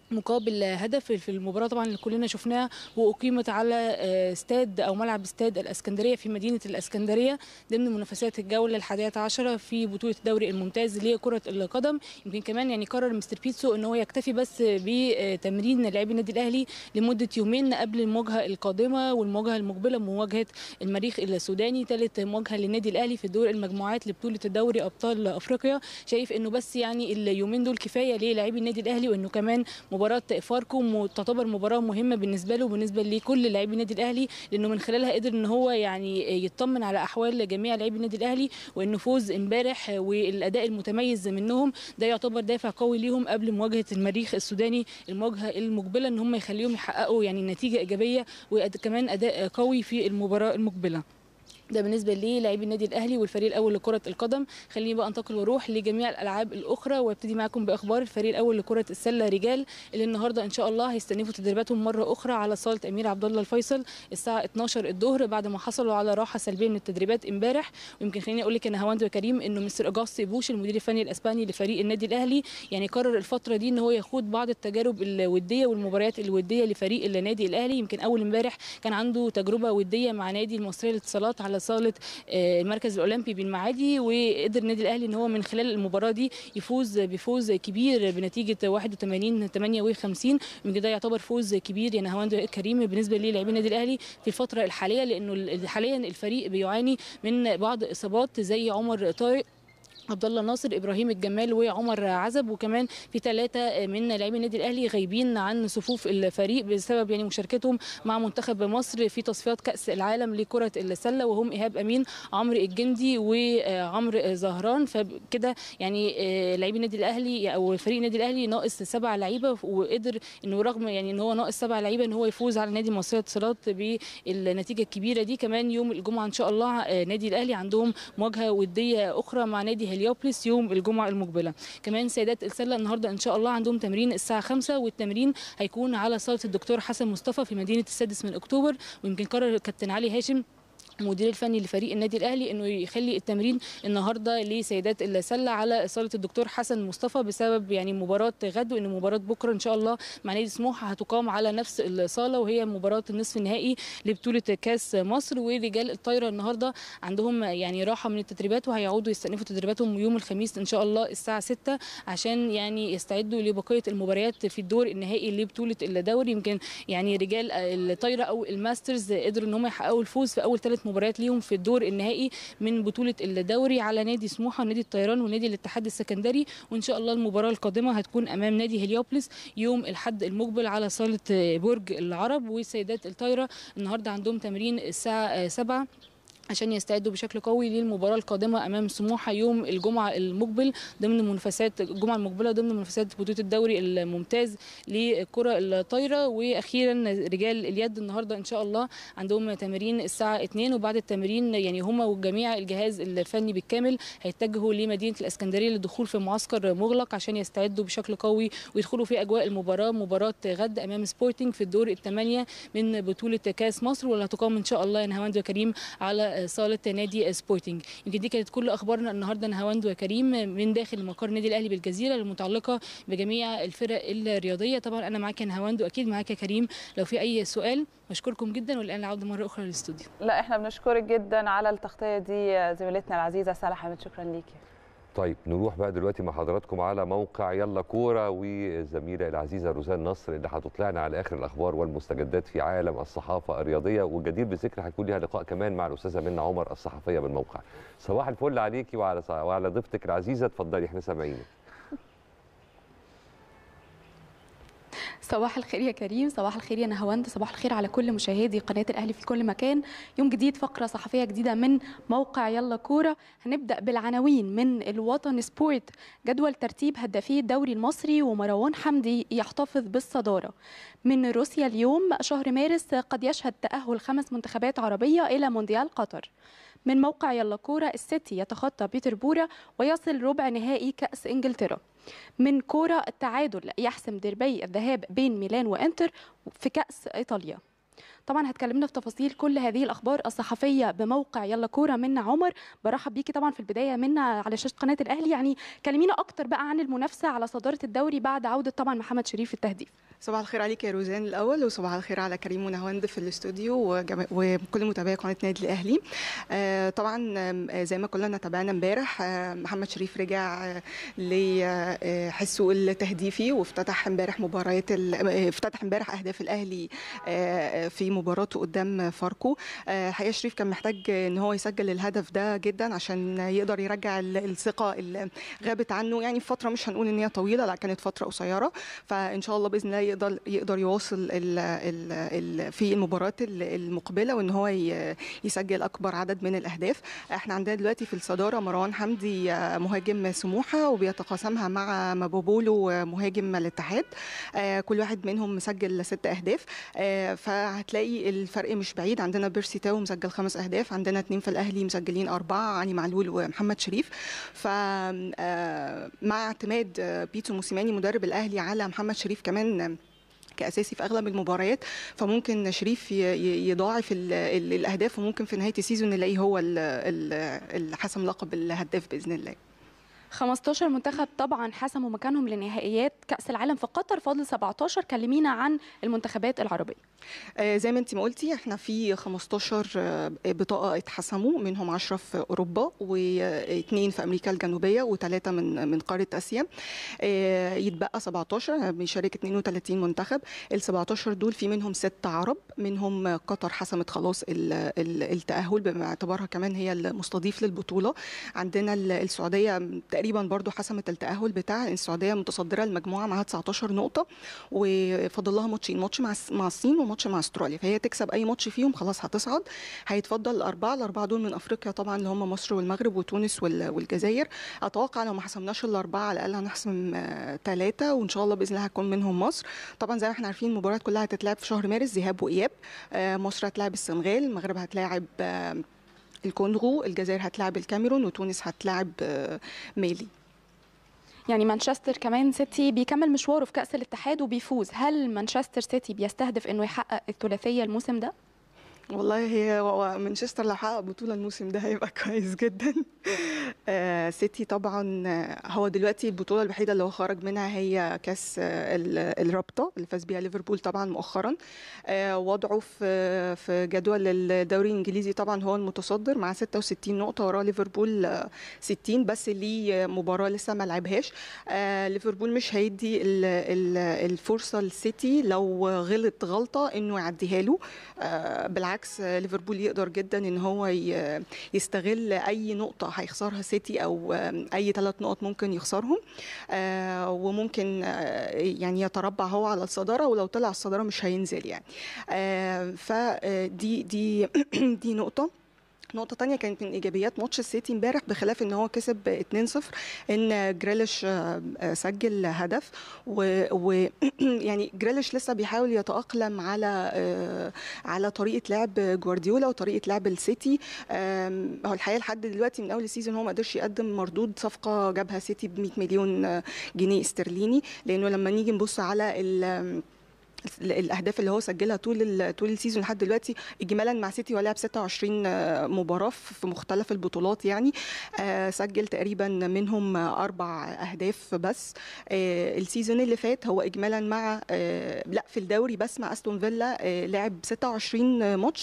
Speaker 5: مقابل هدف في المباراه طبعا اللي كلنا شفناها واقيمت على آه، استاد او ملعب استاد الاسكندريه في مدينه الاسكندريه ضمن منافسات الجوله الحادية عشرة في بطوله الدوري الممتاز لكره القدم يمكن كمان يعني قرر مستر بيتسو ان هو يكتفي بس بتمرين لاعبي النادي الاهلي لمده يومين قبل المواجهه القادمه والمواجهه المقبله مواجهه المريخ السوداني ثالث مواجهه للنادي الاهلي في دور المجموعات لبطوله الدوري ابطال افريقيا شايف انه بس يعني اليومين دول كفايه للاعبي النادي الاهلي وانه كمان مباراه فاركو م- تعتبر مباراه مهمه بالنسبه له وبالنسبه لكل لاعبي النادي الاهلي لانه من خلالها قدر ان هو يعني يطمن على احوال جميع لاعبي النادي الاهلي وانه فوز امبارح والاداء المتميز منهم ده يعتبر دافع قوي ليهم قبل مواجهه المريخ السوداني المواجهه المقبله ان هم يخليهم يحققوا يعني نتيجه ايجابيه وكمان اداء قوي في المباراه المقبله ده بالنسبه للاعبي النادي الاهلي والفريق الاول لكره القدم خليني بقى انتقل واروح لجميع الالعاب الاخرى وابتدي معاكم باخبار الفريق الاول لكره السله رجال اللي النهارده ان شاء الله هيستأنفوا تدريباتهم مره اخرى على صاله امير عبد الله الفيصل الساعه 12 الظهر بعد ما حصلوا على راحه سلبيه من التدريبات امبارح ويمكن خليني اقول لك ان هواند وكريم انه مستر اجاستي بوش المدير الفني الاسباني لفريق النادي الاهلي يعني قرر الفتره دي ان هو يخوض بعض التجارب الوديه والمباريات الوديه لفريق النادي الاهلي يمكن اول امبارح كان عنده تجربه وديه مع نادي المصريه للاتصالات على صاله آه، المركز الاولمبي بالمعادي وقدر النادي الاهلي ان هو من خلال المباراه دي يفوز بفوز كبير بنتيجه 81 58 يمكن ده يعتبر فوز كبير يعني هواند كريم بالنسبه للاعبين النادي الاهلي في الفتره الحاليه لانه ال- حاليا الفريق بيعاني من بعض اصابات زي عمر طارق عبد الله ناصر ابراهيم الجمال وعمر عزب وكمان في ثلاثه من لاعبي النادي الاهلي غايبين عن صفوف الفريق بسبب يعني مشاركتهم مع منتخب مصر في تصفيات كاس العالم لكره السله وهم ايهاب امين عمرو الجندي وعمرو زهران فكده يعني آه، لاعبي النادي الاهلي او فريق النادي الاهلي ناقص سبع لعيبه وقدر انه رغم يعني ان هو ناقص سبع لعيبه ان هو يفوز على نادي مصريه اتصالات بالنتيجه الكبيره دي كمان يوم الجمعه ان شاء الله آه، نادي الاهلي عندهم مواجهه وديه اخرى مع نادي هليوبلس يوم الجمعه المقبله كمان سيدات السله النهارده ان شاء الله عندهم تمرين الساعه 5 والتمرين هيكون على صاله الدكتور حسن مصطفى في مدينه السادس من اكتوبر ويمكن قرر الكابتن علي هاشم المدير الفني لفريق النادي الاهلي انه يخلي التمرين النهارده لسيدات السله على صاله الدكتور حسن مصطفى بسبب يعني مباراه غد وان مباراه بكره ان شاء الله مع نادي سموحه هتقام على نفس الصاله وهي مباراه النصف النهائي لبطوله كاس مصر ورجال الطايره النهارده عندهم يعني راحه من التدريبات وهيعودوا يستأنفوا تدريباتهم يوم الخميس ان شاء الله الساعه 6 عشان يعني يستعدوا لبقيه المباريات في الدور النهائي لبطوله الدوري يمكن يعني رجال الطايره او الماسترز قدروا ان هم يحققوا الفوز في اول ثلاث مباريات ليهم في الدور النهائي من بطوله الدوري على نادي سموحه ونادي الطيران ونادي الاتحاد السكندري وان شاء الله المباراه القادمه هتكون امام نادي هليوبلس يوم الاحد المقبل على صاله برج العرب وسيدات الطايره النهارده عندهم تمرين الساعه 7 عشان يستعدوا بشكل قوي للمباراه القادمه امام سموحه يوم الجمعه المقبل ضمن منافسات الجمعه المقبله ضمن منافسات بطوله الدوري الممتاز للكره الطايره واخيرا رجال اليد النهارده ان شاء الله عندهم تمارين الساعه 2 وبعد التمرين يعني هم وجميع الجهاز الفني بالكامل هيتجهوا لمدينه الاسكندريه للدخول في معسكر مغلق عشان يستعدوا بشكل قوي ويدخلوا في اجواء المباراه مباراه غد امام سبورتنج في الدور الثمانيه من بطوله كاس مصر واللي هتقام ان شاء الله يا نهاوند وكريم على صاله نادي سبورتنج يمكن دي كانت كل اخبارنا النهارده نهاوند وكريم من داخل مقر النادي الاهلي بالجزيره المتعلقه بجميع الفرق الرياضيه طبعا انا معاك يا نهاوند واكيد معاك يا كريم لو في اي سؤال بشكركم جدا والان العوده مره اخرى للاستوديو
Speaker 2: لا احنا بنشكرك جدا على التغطيه دي زميلتنا العزيزه ساره حامد شكرا ليكي
Speaker 1: طيب نروح بقى دلوقتي مع حضراتكم على موقع يلا كوره والزميله العزيزه روزان نصر اللي هتطلعنا على اخر الاخبار والمستجدات في عالم الصحافه الرياضيه والجدير بالذكر هيكون ليها لقاء كمان مع الاستاذه منى عمر الصحفيه بالموقع صباح الفل عليكي وعلى وعلى ضيفتك العزيزه اتفضلي احنا سامعينك
Speaker 6: صباح الخير يا كريم صباح الخير يا نهاوند صباح الخير على كل مشاهدي قناة الأهلي في كل مكان يوم جديد فقرة صحفية جديدة من موقع يلا كورة هنبدأ بالعناوين من الوطن سبورت جدول ترتيب هدافي الدوري المصري ومروان حمدي يحتفظ بالصدارة من روسيا اليوم شهر مارس قد يشهد تأهل خمس منتخبات عربية إلى مونديال قطر من موقع يلا كورة السيتي يتخطى بيتربورا ويصل ربع نهائي كأس إنجلترا من كورة التعادل يحسم ديربي الذهاب بين ميلان وإنتر في كأس إيطاليا طبعا هتكلمنا في تفاصيل كل هذه الاخبار الصحفيه بموقع يلا كوره منا عمر برحب بيكي طبعا في البدايه منا على شاشه قناه الاهلي يعني كلمينا اكتر بقى عن المنافسه على صداره الدوري بعد عوده طبعا محمد شريف في التهديف
Speaker 7: صباح الخير عليك يا روزان الاول وصباح الخير على كريم ونهاوند في الاستوديو وجم... وكل متابعي قناه نادي الاهلي آه طبعا آه زي ما كلنا تابعنا امبارح آه محمد شريف رجع آه لحسه التهديفي وافتتح امبارح مباريات ال... آه افتتح امبارح اهداف الاهلي آه في مباراته قدام فاركو آه حقيقه شريف كان محتاج ان هو يسجل الهدف ده جدا عشان يقدر يرجع الثقه اللي غابت عنه يعني في فتره مش هنقول ان هي طويله لا كانت فتره قصيره فان شاء الله باذن الله يقدر يقدر يواصل ال ال ال في المباريات المقبله وان هو يسجل اكبر عدد من الاهداف احنا عندنا دلوقتي في الصداره مروان حمدي مهاجم سموحه وبيتقاسمها مع مابوبولو مهاجم الاتحاد كل واحد منهم مسجل ست اهداف فهتلاقي الفرق مش بعيد عندنا بيرسي تاو مسجل خمس اهداف عندنا اثنين في الاهلي مسجلين اربعه علي معلول ومحمد شريف ف مع اعتماد بيتو موسيماني مدرب الاهلي على محمد شريف كمان كاساسي في اغلب المباريات فممكن شريف يضاعف الاهداف وممكن في نهايه السيزون نلاقيه هو اللي حسم لقب الهداف باذن الله
Speaker 6: 15 منتخب طبعا حسموا مكانهم لنهائيات كاس العالم في قطر فاضل 17 كلمينا عن المنتخبات العربيه
Speaker 7: آه زي ما انت ما قلتي احنا في 15 بطاقه اتحسموا منهم 10 في اوروبا واثنين في امريكا الجنوبيه وثلاثه من من قاره اسيا آه يتبقى 17 بيشارك 32 منتخب ال 17 دول في منهم ست عرب منهم قطر حسمت خلاص ال ال التاهل باعتبارها كمان هي المستضيف للبطوله عندنا السعوديه تقريبا برضو حسمت التاهل بتاع السعوديه متصدره المجموعه معاها 19 نقطه وفاضل لها ماتشين ماتش مع مع الصين وماتش مع استراليا فهي تكسب اي ماتش فيهم خلاص هتصعد هيتفضل الاربعه الاربعه دول من افريقيا طبعا اللي هم مصر والمغرب وتونس والجزائر اتوقع لو ما حسمناش الاربعه على الاقل هنحسم ثلاثه وان شاء الله باذن الله هتكون منهم مصر طبعا زي ما احنا عارفين المباريات كلها هتتلعب في شهر مارس ذهاب واياب مصر هتلاعب السنغال المغرب هتلاعب الكونغو الجزائر هتلاعب الكاميرون وتونس هتلاعب مالي
Speaker 6: يعني مانشستر كمان سيتي بيكمل مشواره في كأس الاتحاد وبيفوز هل مانشستر سيتي بيستهدف انه يحقق الثلاثيه الموسم ده
Speaker 7: والله هي مانشستر لو حقق بطوله الموسم ده هيبقى كويس جدا آه سيتي طبعا هو دلوقتي البطوله الوحيده اللي هو خرج منها هي كاس الرابطه اللي فاز بيها ليفربول طبعا مؤخرا آه وضعه في في جدول الدوري الانجليزي طبعا هو المتصدر مع 66 نقطه وراه ليفربول 60 بس ليه مباراه لسه ما لعبهاش آه ليفربول مش هيدي ال ال الفرصه للسيتي لو غلط غلطه انه يعديها له بالعكس بالعكس ليفربول يقدر جدا ان هو يستغل اي نقطه هيخسرها سيتي او اي ثلاث نقط ممكن يخسرهم وممكن يعني يتربع هو على الصداره ولو طلع الصداره مش هينزل يعني فدي دي دي نقطه نقطة تانية كانت من إيجابيات ماتش السيتي امبارح بخلاف إن هو كسب 2-0 إن جريليش سجل هدف و يعني جريليش لسه بيحاول يتأقلم على على طريقة لعب جوارديولا وطريقة لعب السيتي هو الحقيقة لحد دلوقتي من أول السيزون هو ما قدرش يقدم مردود صفقة جابها سيتي ب 100 مليون جنيه استرليني لأنه لما نيجي نبص على ال الاهداف اللي هو سجلها طول طول السيزون لحد دلوقتي اجمالا مع سيتي هو لعب 26 مباراه في مختلف البطولات يعني سجل تقريبا منهم اربع اهداف بس السيزون اللي فات هو اجمالا مع لا في الدوري بس مع استون فيلا لعب 26 ماتش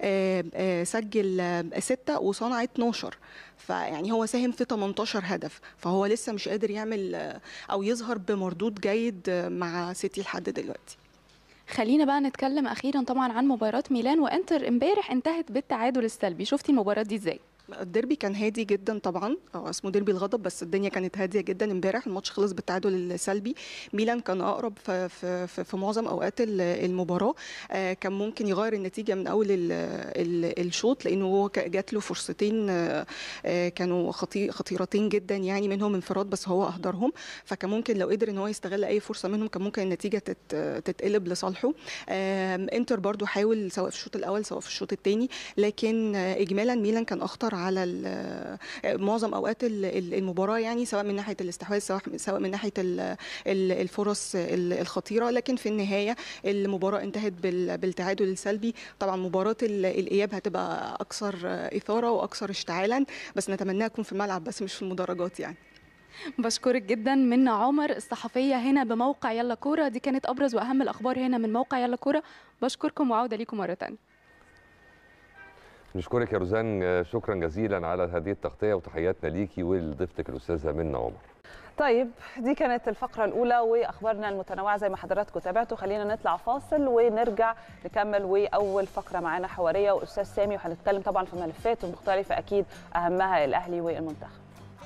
Speaker 7: سجل 6 وصنع 12 فيعني هو ساهم في 18 هدف فهو لسه مش قادر يعمل او يظهر بمردود جيد مع سيتي لحد دلوقتي
Speaker 6: خلينا بقى نتكلم اخيرا طبعا عن مباراه ميلان وانتر امبارح انتهت بالتعادل السلبي شفتي المباراه دي ازاي
Speaker 7: الديربي كان هادي جدا طبعا هو اسمه ديربي الغضب بس الدنيا كانت هاديه جدا امبارح الماتش خلص بالتعادل السلبي ميلان كان اقرب في, في, في, في معظم اوقات المباراه آه كان ممكن يغير النتيجه من اول ال ال الشوط لانه هو جات له فرصتين آه كانوا خطير خطيرتين جدا يعني منهم انفراد بس هو اهدرهم فكان ممكن لو قدر ان هو يستغل اي فرصه منهم كان ممكن النتيجه تت تتقلب لصالحه آه انتر برضو حاول سواء في الشوط الاول سواء في الشوط الثاني لكن اجمالا ميلان كان اخطر على ال- معظم اوقات ال- ال- المباراه يعني سواء من ناحيه الاستحواذ سواء سواء من ناحيه ال- ال- الفرص ال- الخطيره لكن في النهايه المباراه انتهت بال- بالتعادل السلبي طبعا مباراه ال- الاياب هتبقى اكثر اثاره واكثر اشتعالا بس نتمناها تكون في الملعب بس مش في المدرجات يعني
Speaker 6: بشكرك جدا من عمر الصحفيه هنا بموقع يلا كوره دي كانت ابرز واهم الاخبار هنا من موقع يلا كوره بشكركم وعوده ليكم مره ثانيه
Speaker 1: نشكرك يا روزان آه، شكرا جزيلا على هذه التغطيه وتحياتنا ليكي ولضيفتك الاستاذه منى عمر
Speaker 2: طيب دي كانت الفقرة الأولى وأخبارنا المتنوعة زي ما حضراتكم تابعتوا خلينا نطلع فاصل ونرجع نكمل وأول فقرة معانا حوارية وأستاذ سامي وهنتكلم طبعا في ملفات مختلفة أكيد أهمها الأهلي والمنتخب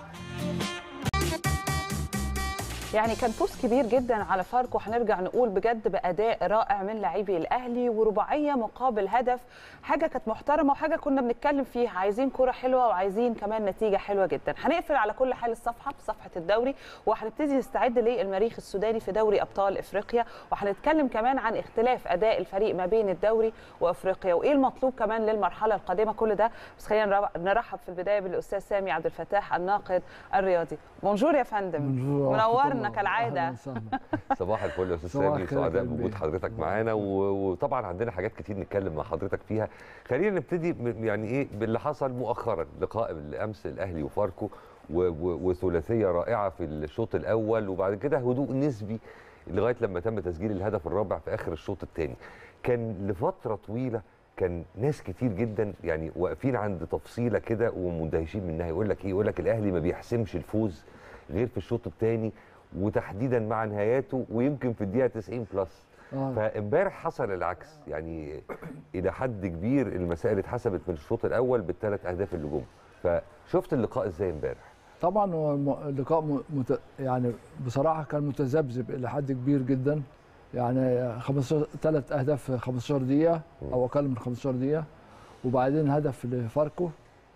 Speaker 2: يعني كان فوز كبير جدا على فاركو هنرجع نقول بجد باداء رائع من لاعبي الاهلي ورباعيه مقابل هدف حاجه كانت محترمه وحاجه كنا بنتكلم فيها عايزين كره حلوه وعايزين كمان نتيجه حلوه جدا هنقفل على كل حال الصفحه بصفحه الدوري وهنبتدي نستعد للمريخ السوداني في دوري ابطال افريقيا وهنتكلم كمان عن اختلاف اداء الفريق ما بين الدوري وافريقيا وايه المطلوب كمان للمرحله القادمه كل ده بس خلينا نرحب في البدايه بالاستاذ سامي عبد الفتاح الناقد الرياضي بونجور يا فندم
Speaker 8: بونجور ورحمة
Speaker 2: منورنا
Speaker 8: الله.
Speaker 2: كالعاده
Speaker 8: أهلاً وسهلاً.
Speaker 1: صباح الفل يا استاذ
Speaker 8: صباح
Speaker 1: سامي
Speaker 8: الخير يا
Speaker 1: سعداء
Speaker 8: كريم
Speaker 1: بوجود
Speaker 8: بيه.
Speaker 1: حضرتك معانا و- وطبعا عندنا حاجات كتير نتكلم مع حضرتك فيها خلينا نبتدي ب- يعني ايه باللي حصل مؤخرا لقاء الامس الاهلي وفاركو و- و- وثلاثيه رائعه في الشوط الاول وبعد كده هدوء نسبي لغايه لما تم تسجيل الهدف الرابع في اخر الشوط الثاني كان لفتره طويله كان ناس كتير جدا يعني واقفين عند تفصيله كده ومندهشين منها يقول لك ايه يقول لك الاهلي ما بيحسمش الفوز غير في الشوط الثاني وتحديدا مع نهاياته ويمكن في الدقيقه 90 بلس
Speaker 8: آه.
Speaker 1: فامبارح حصل العكس يعني الى حد كبير المسائل اتحسبت من الشوط الاول بالثلاث اهداف اللي جم فشفت اللقاء ازاي امبارح
Speaker 8: طبعا هو الم- اللقاء م- مت... يعني بصراحه كان متذبذب الى حد كبير جدا يعني 15 ثلاث اهداف في 15 دقيقه او اقل من 15 دقيقه وبعدين هدف لفاركو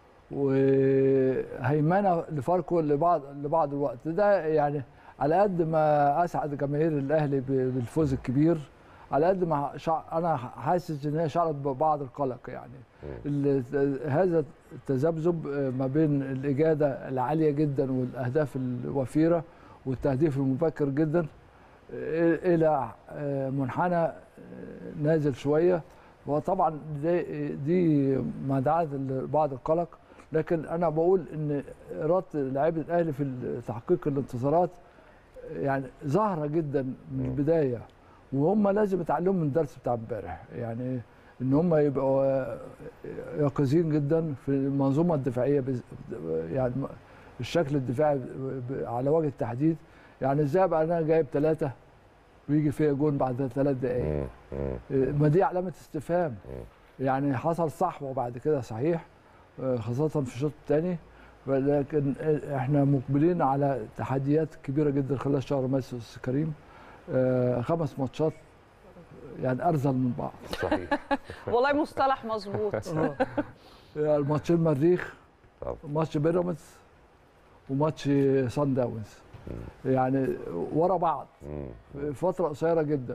Speaker 8: وهيمنه لفاركو لبعض لبعض الوقت ده يعني على قد ما اسعد جماهير الاهلي ب- بالفوز الكبير على قد ما شع... انا حاسس ان هي شعرت ببعض القلق يعني ال- هذا التذبذب ما بين الاجاده العاليه جدا والاهداف الوفيره والتهديف المبكر جدا الى منحنى نازل شويه وطبعا دي, دي مدعاه لبعض القلق لكن انا بقول ان اراده لاعيبه الاهلي في تحقيق الانتصارات يعني ظاهره جدا من البدايه وهم لازم يتعلموا من الدرس بتاع امبارح يعني ان هم يبقوا يقظين جدا في المنظومه الدفاعيه بز- يعني الشكل الدفاعي ب- على وجه التحديد يعني ازاي ابقى انا جايب ثلاثه ويجي فيها جون بعد ثلاث دقائق ما دي علامه استفهام يعني حصل صح وبعد كده صحيح آه، خاصه في الشوط الثاني ولكن احنا مقبلين على تحديات كبيره جدا خلال شهر مارس أستاذ كريم آه، خمس ماتشات يعني ارذل من بعض
Speaker 1: صحيح
Speaker 2: والله مصطلح مظبوط
Speaker 8: يعني ماتشين مريخ
Speaker 1: طبعا.
Speaker 8: ماتش بيراميدز وماتش سان داونز يعني ورا بعض في فتره قصيره جدا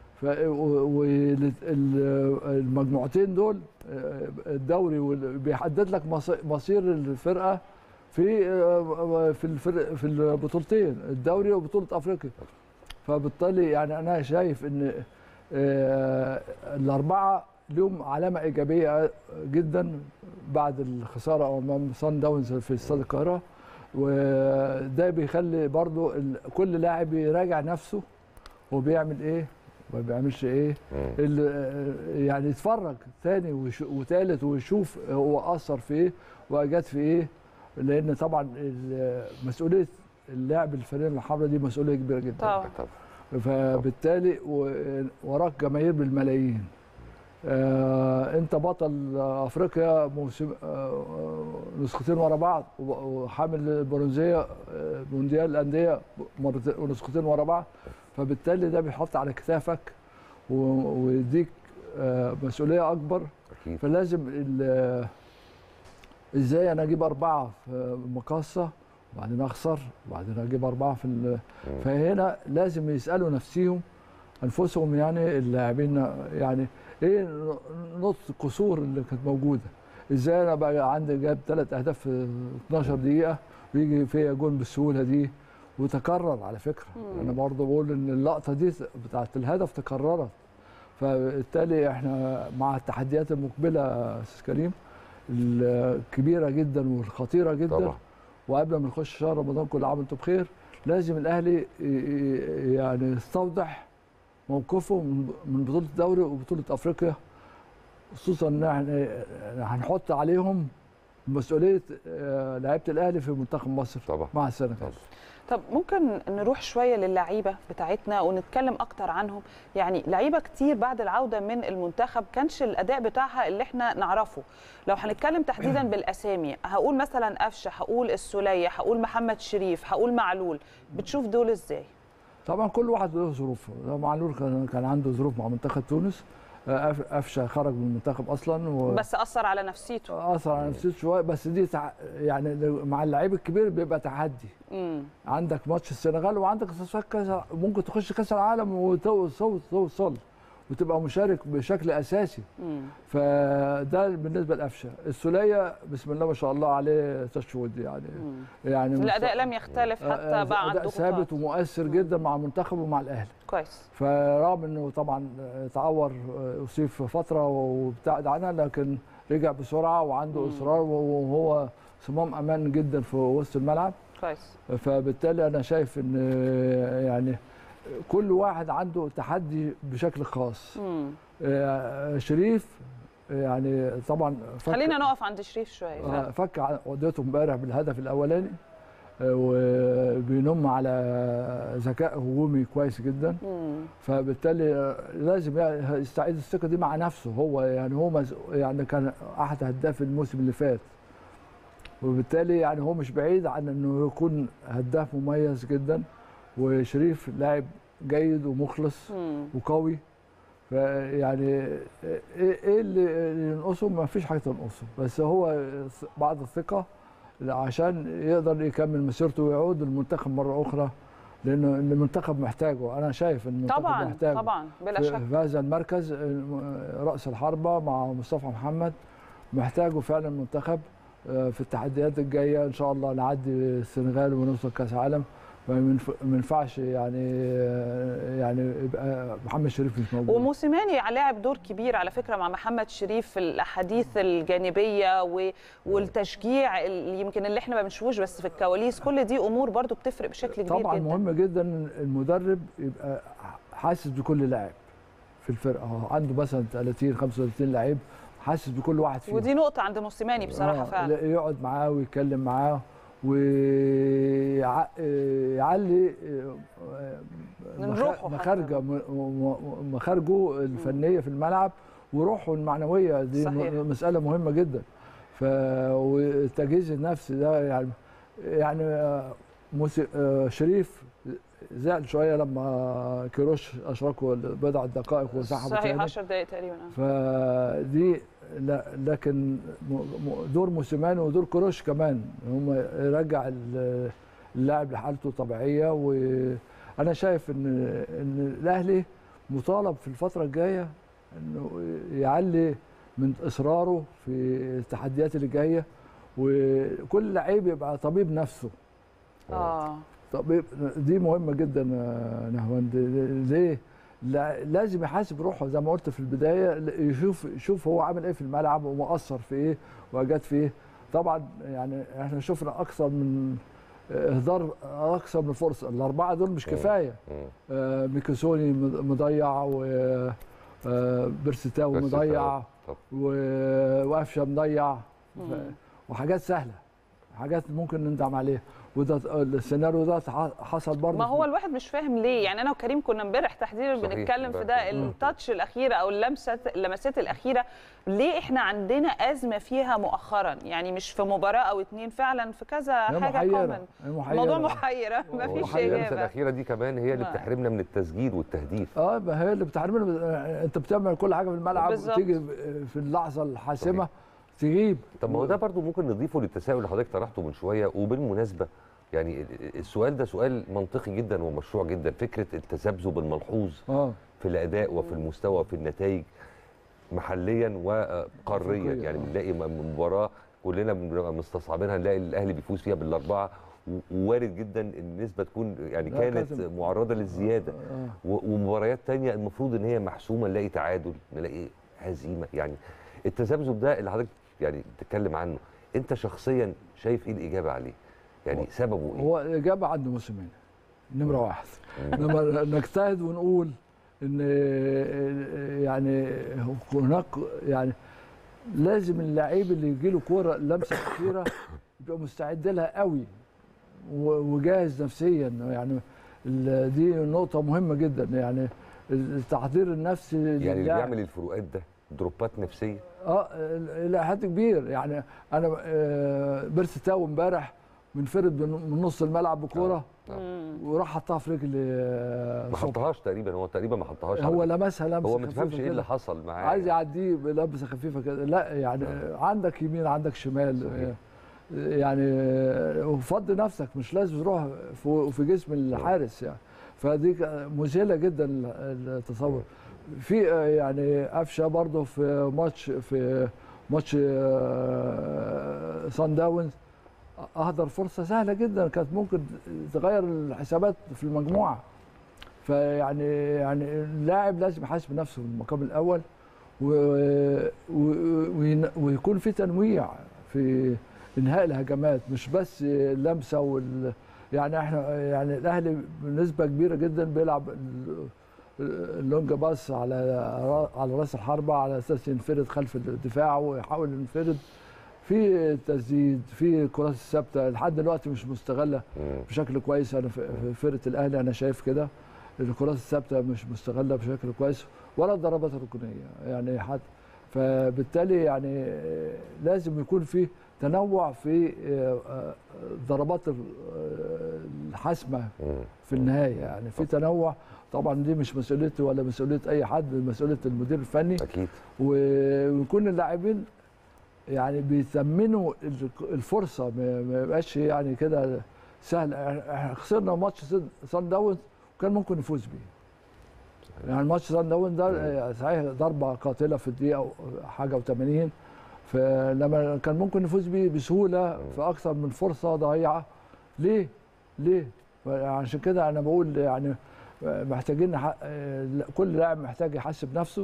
Speaker 8: والمجموعتين دول آه، الدوري وال- بيحدد لك مص- مصير الفرقه في آه، في الفرق في البطولتين الدوري وبطوله افريقيا فبالتالي يعني انا شايف ان آه، الاربعه لهم علامه ايجابيه جدا بعد الخساره امام سان داونز في استاد القاهره وده بيخلي برضو ال- كل لاعب يراجع نفسه هو بيعمل ايه وما بيعملش ايه ال- يعني يتفرج تاني ويش- وتالت ويشوف هو اثر في ايه واجاد في ايه لان طبعا ال- مسؤوليه اللاعب الفريق الحمراء دي مسؤوليه كبيره جدا
Speaker 2: طبعا
Speaker 8: فبالتالي و- وراك جماهير بالملايين آه انت بطل افريقيا موسم آه نسختين ورا بعض وب- وحامل البرونزيه آه، مونديال الانديه مرتين ونسختين ورا بعض فبالتالي ده بيحط على كتافك و- ويديك آه مسؤوليه اكبر
Speaker 1: أكيد.
Speaker 8: فلازم ال- ازاي انا اجيب اربعه في مقاصه وبعدين اخسر وبعدين اجيب اربعه في ال- فهنا لازم يسالوا نفسيهم انفسهم يعني اللاعبين يعني ايه نقطه القصور اللي كانت موجوده ازاي انا بقى عندي جاب ثلاث اهداف في 12 دقيقه ويجي فيا جون بالسهوله دي وتكرر على فكره
Speaker 2: مم.
Speaker 8: انا برضه بقول ان اللقطه دي بتاعت الهدف تكررت فبالتالي احنا مع التحديات المقبله يا استاذ كريم الكبيره جدا والخطيره جدا
Speaker 1: طبعا
Speaker 8: وقبل ما نخش شهر رمضان كل عام وانتم بخير لازم الاهلي ي- ي- يعني يستوضح موقفه من من بطوله الدوري وبطوله افريقيا خصوصا ان احنا هنحط عليهم مسؤوليه آه، لعيبه الاهلي في منتخب مصر
Speaker 1: طبعا
Speaker 8: مع السنغال
Speaker 1: طبعا.
Speaker 2: طب ممكن نروح شويه للعيبه بتاعتنا ونتكلم اكتر عنهم يعني لعيبه كتير بعد العوده من المنتخب كانش الاداء بتاعها اللي احنا نعرفه لو هنتكلم تحديدا بالاسامي هقول مثلا قفشه هقول السوليه هقول محمد شريف هقول معلول بتشوف دول ازاي
Speaker 8: طبعا كل واحد له ظروفه ده معلول كان كان عنده ظروف مع منتخب تونس آه، قف- قفشه خرج من المنتخب اصلا و...
Speaker 2: بس اثر على نفسيته
Speaker 8: اثر على نفسيته شويه بس دي تع... يعني مع اللعيب الكبير بيبقى تحدي
Speaker 2: امم
Speaker 8: عندك ماتش السنغال وعندك تصفيات كاس ممكن تخش كاس العالم وتوصل توصل وتبقى مشارك بشكل اساسي
Speaker 2: امم
Speaker 8: فده بالنسبه لقفشه السوليه بسم الله ما شاء الله عليه تشويد يعني يعني
Speaker 2: الاداء لم يختلف
Speaker 8: آه،
Speaker 2: حتى بعد
Speaker 8: اداء ثابت
Speaker 2: ضغوطات
Speaker 8: ومؤثر جدا مع المنتخب ومع الاهلي
Speaker 2: كويس
Speaker 8: فرغم انه طبعا تعور اصيب في فتره وابتعد عنها لكن رجع بسرعه وعنده
Speaker 2: مم.
Speaker 8: اصرار وهو صمام امان جدا في وسط الملعب
Speaker 2: كويس
Speaker 8: فبالتالي انا شايف ان يعني كل واحد عنده تحدي بشكل خاص
Speaker 2: امم
Speaker 8: آه، شريف يعني طبعا فك
Speaker 2: خلينا نقف عند شريف شويه
Speaker 8: آه،
Speaker 2: فعلا.
Speaker 8: فك عقدته امبارح بالهدف الاولاني آه، وبينم على ذكاء هجومي كويس جدا
Speaker 2: مم.
Speaker 8: فبالتالي آه، لازم يعني يستعيد الثقه دي مع نفسه هو يعني هو مز... يعني كان احد هداف الموسم اللي فات وبالتالي يعني هو مش بعيد عن انه يكون هداف مميز جدا وشريف لاعب جيد ومخلص
Speaker 2: مم.
Speaker 8: وقوي فيعني ايه إيه اللي اللي ينقصه ما فيش حاجه تنقصه بس هو بعض الثقه عشان يقدر يكمل مسيرته ويعود المنتخب مره اخرى لانه المنتخب محتاجه انا شايف ان المنتخب
Speaker 2: طبعا
Speaker 8: محتاجه
Speaker 2: طبعا بلا
Speaker 8: في
Speaker 2: شك
Speaker 8: في هذا المركز راس الحربه مع مصطفى محمد محتاجه فعلا المنتخب آه، في التحديات الجايه ان شاء الله نعدي السنغال ونوصل كاس عالم ما ينف- ما ينفعش يعني آه، يعني يبقى محمد شريف مش موجود
Speaker 2: وموسيماني لعب دور كبير على فكره مع محمد شريف في الاحاديث الجانبيه و- والتشجيع اللي يمكن اللي احنا ما بنشوفوش بس في الكواليس كل دي امور برضو بتفرق بشكل كبير
Speaker 8: طبعا
Speaker 2: جدا
Speaker 8: مهم جدا المدرب يبقى حاسس بكل لاعب في الفرقه هو عنده مثلا 30 35 لاعب حاسس بكل واحد فيهم
Speaker 2: ودي نقطه عند موسيماني بصراحه
Speaker 8: آه،
Speaker 2: فعلا
Speaker 8: لا، يقعد معاه ويتكلم معاه ويعلي
Speaker 2: من روحه حتى.
Speaker 8: مخارجه م- م- مخارجه الفنيه في الملعب وروحه المعنويه دي
Speaker 2: صحيح.
Speaker 8: م- مساله مهمه جدا ف والتجهيز النفسي ده يعني يعني آه، موسي... آه، شريف زعل شويه لما كيروش اشركه بضع دقائق وسحبه
Speaker 2: صحيح
Speaker 8: تاني
Speaker 2: 10 دقائق تقريبا آه.
Speaker 8: فدي لا لكن م- م- دور موسيماني ودور كروش كمان هم يرجع ال- اللاعب لحالته طبيعيه وانا شايف ان ان الاهلي مطالب في الفتره الجايه انه يعلي من اصراره في التحديات اللي جايه وكل لعيب يبقى طبيب نفسه
Speaker 2: اه
Speaker 8: طبيب دي مهمه جدا يا نهواند ليه؟ لا- لازم يحاسب روحه زي ما قلت في البدايه يشوف يشوف هو عامل ايه في الملعب ومؤثر في ايه واجاد في ايه طبعا يعني احنا شفنا اكثر من اهدار اكثر من فرصه الاربعه دول مش
Speaker 1: مم.
Speaker 8: كفايه
Speaker 1: مم.
Speaker 8: آه، ميكاسوني مضيع و آه، بيرستاو
Speaker 1: بس
Speaker 8: مضيع
Speaker 1: طب
Speaker 8: و- وقفشه مضيع ف-
Speaker 2: مم.
Speaker 8: وحاجات سهله حاجات ممكن نندم عليها وده السيناريو ده حصل برضه
Speaker 2: ما هو الواحد مش فاهم ليه يعني انا وكريم كنا امبارح تحديدا
Speaker 1: صحيح،
Speaker 2: بنتكلم في
Speaker 1: امبارح.
Speaker 2: ده التاتش الاخيره او اللمسه اللمسات الاخيره ليه احنا عندنا ازمه فيها مؤخرا يعني مش في مباراه او اتنين فعلا في كذا
Speaker 8: هي
Speaker 2: حاجه
Speaker 8: محيرة
Speaker 2: كومن
Speaker 8: هي محيرة
Speaker 2: الموضوع محيره ما
Speaker 1: هو
Speaker 2: فيش
Speaker 1: الحقيقة اللمسة
Speaker 2: اجابه
Speaker 1: الاخيره دي كمان هي اللي
Speaker 2: ما-
Speaker 1: بتحرمنا من التسجيل والتهديف
Speaker 8: اه ما هي اللي بتحرمنا انت بتعمل كل حاجه في الملعب
Speaker 2: بالظبط.
Speaker 8: وتيجي في اللحظه الحاسمه تجيب
Speaker 1: طب ما هو ده برضو ممكن نضيفه للتساؤل اللي حضرتك طرحته من شويه وبالمناسبه يعني ال- السؤال ده سؤال منطقي جدا ومشروع جدا فكره التذبذب الملحوظ
Speaker 8: اه
Speaker 1: في الاداء وفي المستوى وفي النتائج محليا وقاريا
Speaker 8: أفريقيا،
Speaker 1: يعني
Speaker 8: آه.
Speaker 1: بنلاقي م- مباراه كلنا بنبقى مستصعبينها نلاقي الاهلي بيفوز فيها بالاربعه و- ووارد جدا ان النسبه تكون يعني
Speaker 8: لا،
Speaker 1: كانت
Speaker 8: كانت-
Speaker 1: معرضه للزياده
Speaker 8: آه.
Speaker 1: و- ومباريات تانية المفروض ان هي محسومه نلاقي تعادل نلاقي هزيمه يعني التذبذب ده اللي حضرتك يعني بتتكلم عنه انت شخصيا شايف ايه الاجابه عليه؟ يعني سببه ايه؟
Speaker 8: هو الإجابة عنده موسمين نمرة واحد لما نجتهد ونقول إن يعني هناك يعني لازم اللعيب اللي يجي له كورة اللمسة الأخيرة يبقى مستعد لها قوي و- وجاهز نفسيا يعني ال- دي نقطة مهمة جدا يعني التحضير النفسي
Speaker 1: يعني اللي
Speaker 8: للاعب.
Speaker 1: بيعمل الفروقات ده دروبات نفسيه
Speaker 8: اه الى حد كبير يعني انا آه، بيرس تاو امبارح منفرد من من نص الملعب بكوره وراح حطها في رجل آه،
Speaker 1: ما
Speaker 8: صبحي.
Speaker 1: حطهاش تقريبا هو تقريبا ما حطهاش على
Speaker 8: هو
Speaker 1: فكرة.
Speaker 8: لمسها لمسه
Speaker 1: هو ما
Speaker 8: خفيفة
Speaker 1: تفهمش ايه
Speaker 8: كده.
Speaker 1: اللي حصل معاه
Speaker 8: عايز
Speaker 1: يعني.
Speaker 8: يعديه بلمسه خفيفه كده لا يعني آه، عندك يمين عندك شمال
Speaker 1: صحيح.
Speaker 8: آه، يعني آه، وفض نفسك مش لازم تروح في في جسم الحارس يعني فدي ك- مذهله جدا التصور في آه، يعني قفشه برضه في ماتش في ماتش آه، سان داونز اهدر فرصه سهله جدا كانت ممكن تغير الحسابات في المجموعه فيعني يعني اللاعب لازم يحاسب نفسه في المقام الاول و... و... وين- ويكون في تنويع في انهاء الهجمات مش بس لمسه وال... يعني احنا يعني الاهلي بنسبه كبيره جدا بيلعب ال- اللونج باس على على راس الحربه على اساس ينفرد خلف الدفاع ويحاول ينفرد في تسديد في الكرات الثابته لحد دلوقتي مش مستغله
Speaker 1: مم.
Speaker 8: بشكل كويس انا في في فرقه الاهلي انا شايف كده الكرات الثابته مش مستغله بشكل كويس ولا الضربات الركنيه يعني حد فبالتالي يعني آه، لازم يكون في تنوع في آه، آه، ضربات ال- آه، الحاسمه
Speaker 1: مم.
Speaker 8: في النهايه يعني في تنوع طبعا دي مش مسؤوليتي ولا مسؤوليه اي حد مسؤوليه المدير الفني
Speaker 1: اكيد
Speaker 8: و- ويكون اللاعبين يعني بيثمنوا ال- الفرصه ما ما يبقاش يعني كده سهل احنا خسرنا ماتش سن- سان داونز وكان ممكن نفوز بيه يعني ماتش سان داونز ده صحيح ضربه قاتله في الدقيقه حاجه و80 فلما كان ممكن نفوز بيه بسهوله في اكثر من فرصه ضيعه ليه؟ ليه؟ عشان كده انا بقول يعني محتاجين نح- كل لاعب محتاج يحاسب نفسه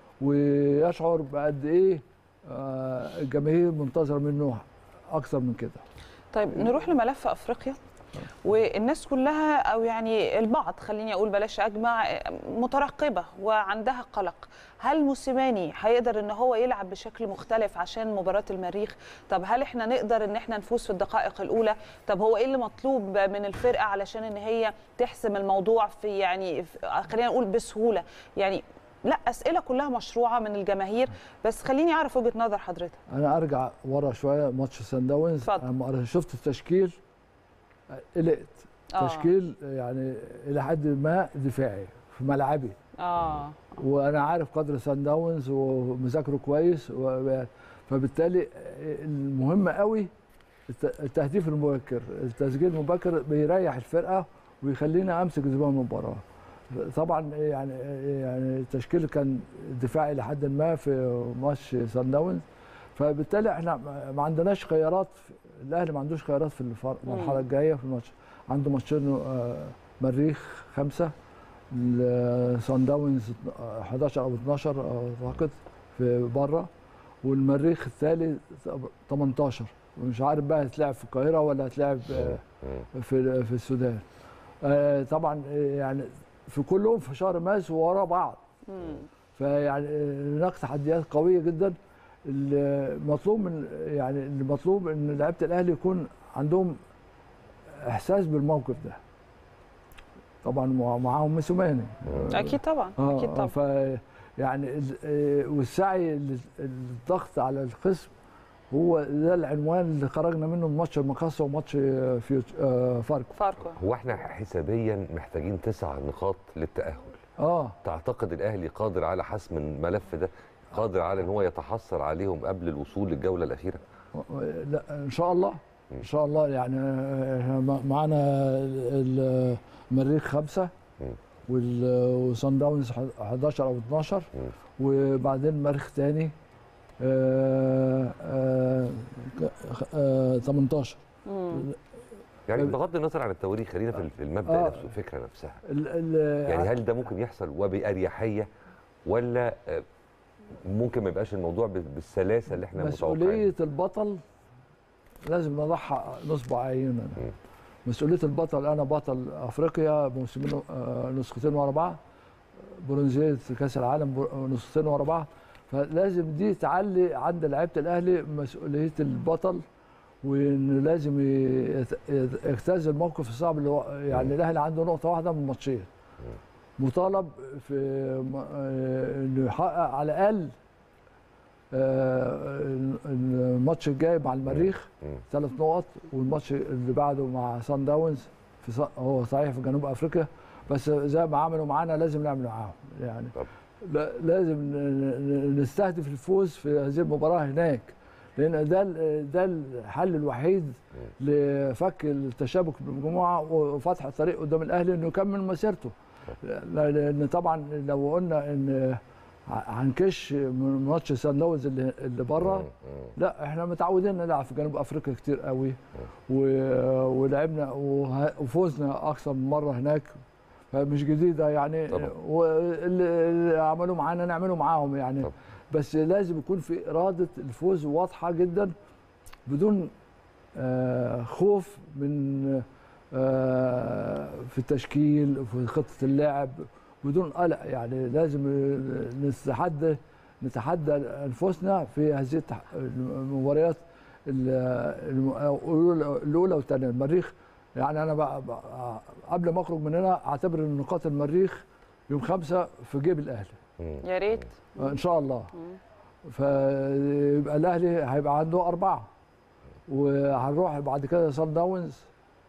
Speaker 8: ويشعر بقد ايه آه، الجماهير منتظره منه اكثر من كده
Speaker 2: طيب نروح لملف افريقيا والناس كلها او يعني البعض خليني اقول بلاش اجمع مترقبه وعندها قلق هل موسيماني هيقدر ان هو يلعب بشكل مختلف عشان مباراه المريخ طب هل احنا نقدر ان احنا نفوز في الدقائق الاولى طب هو ايه اللي مطلوب من الفرقه علشان ان هي تحسم الموضوع في يعني في- خلينا نقول بسهوله يعني لا اسئله كلها مشروعه من الجماهير بس خليني اعرف وجهه نظر حضرتك
Speaker 8: انا ارجع ورا شويه ماتش سان داونز
Speaker 2: اتفضل.
Speaker 8: لما شفت التشكيل قلقت
Speaker 2: آه.
Speaker 8: تشكيل يعني الى حد ما دفاعي في ملعبي
Speaker 2: اه
Speaker 8: وانا عارف قدر سان داونز ومذاكره كويس و... فبالتالي المهم قوي الت- التهديف المبكر التسجيل المبكر بيريح الفرقه ويخليني امسك زمام المباراه طبعا يعني يعني التشكيل كان دفاعي لحد ما في ماتش سان داونز فبالتالي احنا ما عندناش خيارات الاهلي ما عندوش خيارات في الفر- المرحله الجايه في الماتش عنده ماتشين آه، مريخ خمسه سان داونز 11 او 12 اعتقد في بره والمريخ الثالث 18 مش عارف بقى هتلعب في القاهره ولا هتلعب آه، في في السودان آه، طبعا آه، يعني في كلهم في شهر مارس ورا بعض
Speaker 2: مم.
Speaker 8: فيعني آه، هناك تحديات قويه جدا المطلوب من يعني المطلوب ان لعيبه الاهلي يكون عندهم احساس بالموقف ده طبعا مع- معاهم موسيماني
Speaker 2: اكيد طبعا اكيد طبعا
Speaker 8: ف يعني ال- آه، والسعي لل- الضغط على الخصم هو ده العنوان اللي خرجنا منه من ماتش المقاصه وماتش آه، فيوت- آه، فاركو
Speaker 2: فاركو
Speaker 1: هو احنا حسابيا محتاجين تسع نقاط للتاهل
Speaker 8: اه
Speaker 1: تعتقد الاهلي قادر على حسم الملف ده قادر على ان هو يتحصل عليهم قبل الوصول للجوله الاخيره
Speaker 8: لا ان شاء الله ان شاء الله يعني إحنا معانا ال- المريخ خمسه
Speaker 1: مم.
Speaker 8: وال- وصن داونز 11 او 12 وبعدين المريخ تاني آه، آه، آه، 18
Speaker 2: مم.
Speaker 1: يعني بغض النظر عن التواريخ خلينا في في المبدا
Speaker 8: آه.
Speaker 1: نفسه الفكره نفسها
Speaker 8: ال- ال-
Speaker 1: يعني هل ده ممكن يحصل وباريحيه ولا آه، ممكن ما يبقاش الموضوع بال- بالسلاسه اللي احنا متوقعين
Speaker 8: مسؤولية البطل لازم نضعها نصب عيننا مسؤولية البطل أنا بطل أفريقيا موسمين آه، نسختين ورا بعض برونزية كأس العالم بر- نسختين ورا بعض فلازم دي تعلي عند لعيبة الأهلي مسؤولية البطل وإنه لازم يت- يت- يجتاز الموقف الصعب اللي هو يعني الأهلي عنده نقطة واحدة من الماتشين مطالب في م- آه، إنه يحقق على الأقل آه، الماتش الجاي مع المريخ ثلاث نقط والماتش اللي بعده مع سان داونز في ص- هو صحيح في جنوب افريقيا بس زي ما عملوا معانا لازم نعمل معاهم يعني لا- لازم ن- ن- نستهدف الفوز في هذه المباراه هناك لان ده ال- ده الحل الوحيد لفك التشابك بالمجموعه وفتح الطريق قدام الاهلي انه يكمل مسيرته لا- لان طبعا لو قلنا ان هنكش من ماتش سان داونز اللي اللي بره لا احنا متعودين نلعب في جنوب افريقيا كتير قوي و- ولعبنا وه- وفوزنا اكثر من مره هناك فمش جديده يعني
Speaker 1: طبعا.
Speaker 8: واللي اللي عملوا معانا نعمله معاهم يعني
Speaker 1: طبعا.
Speaker 8: بس لازم يكون في اراده الفوز واضحه جدا بدون آه، خوف من آه، في التشكيل في خطه اللعب بدون قلق يعني لازم نتحدى نتحدى انفسنا في هذه التح- المباريات ال- الم- الأولى- الاولى والثانيه المريخ يعني انا بقى بقى قبل ما اخرج من هنا اعتبر ان نقاط المريخ يوم خمسة في جيب الاهلي
Speaker 2: يا ريت
Speaker 8: ان شاء الله فيبقى الاهلي هيبقى عنده اربعه وهنروح بعد كده صن داونز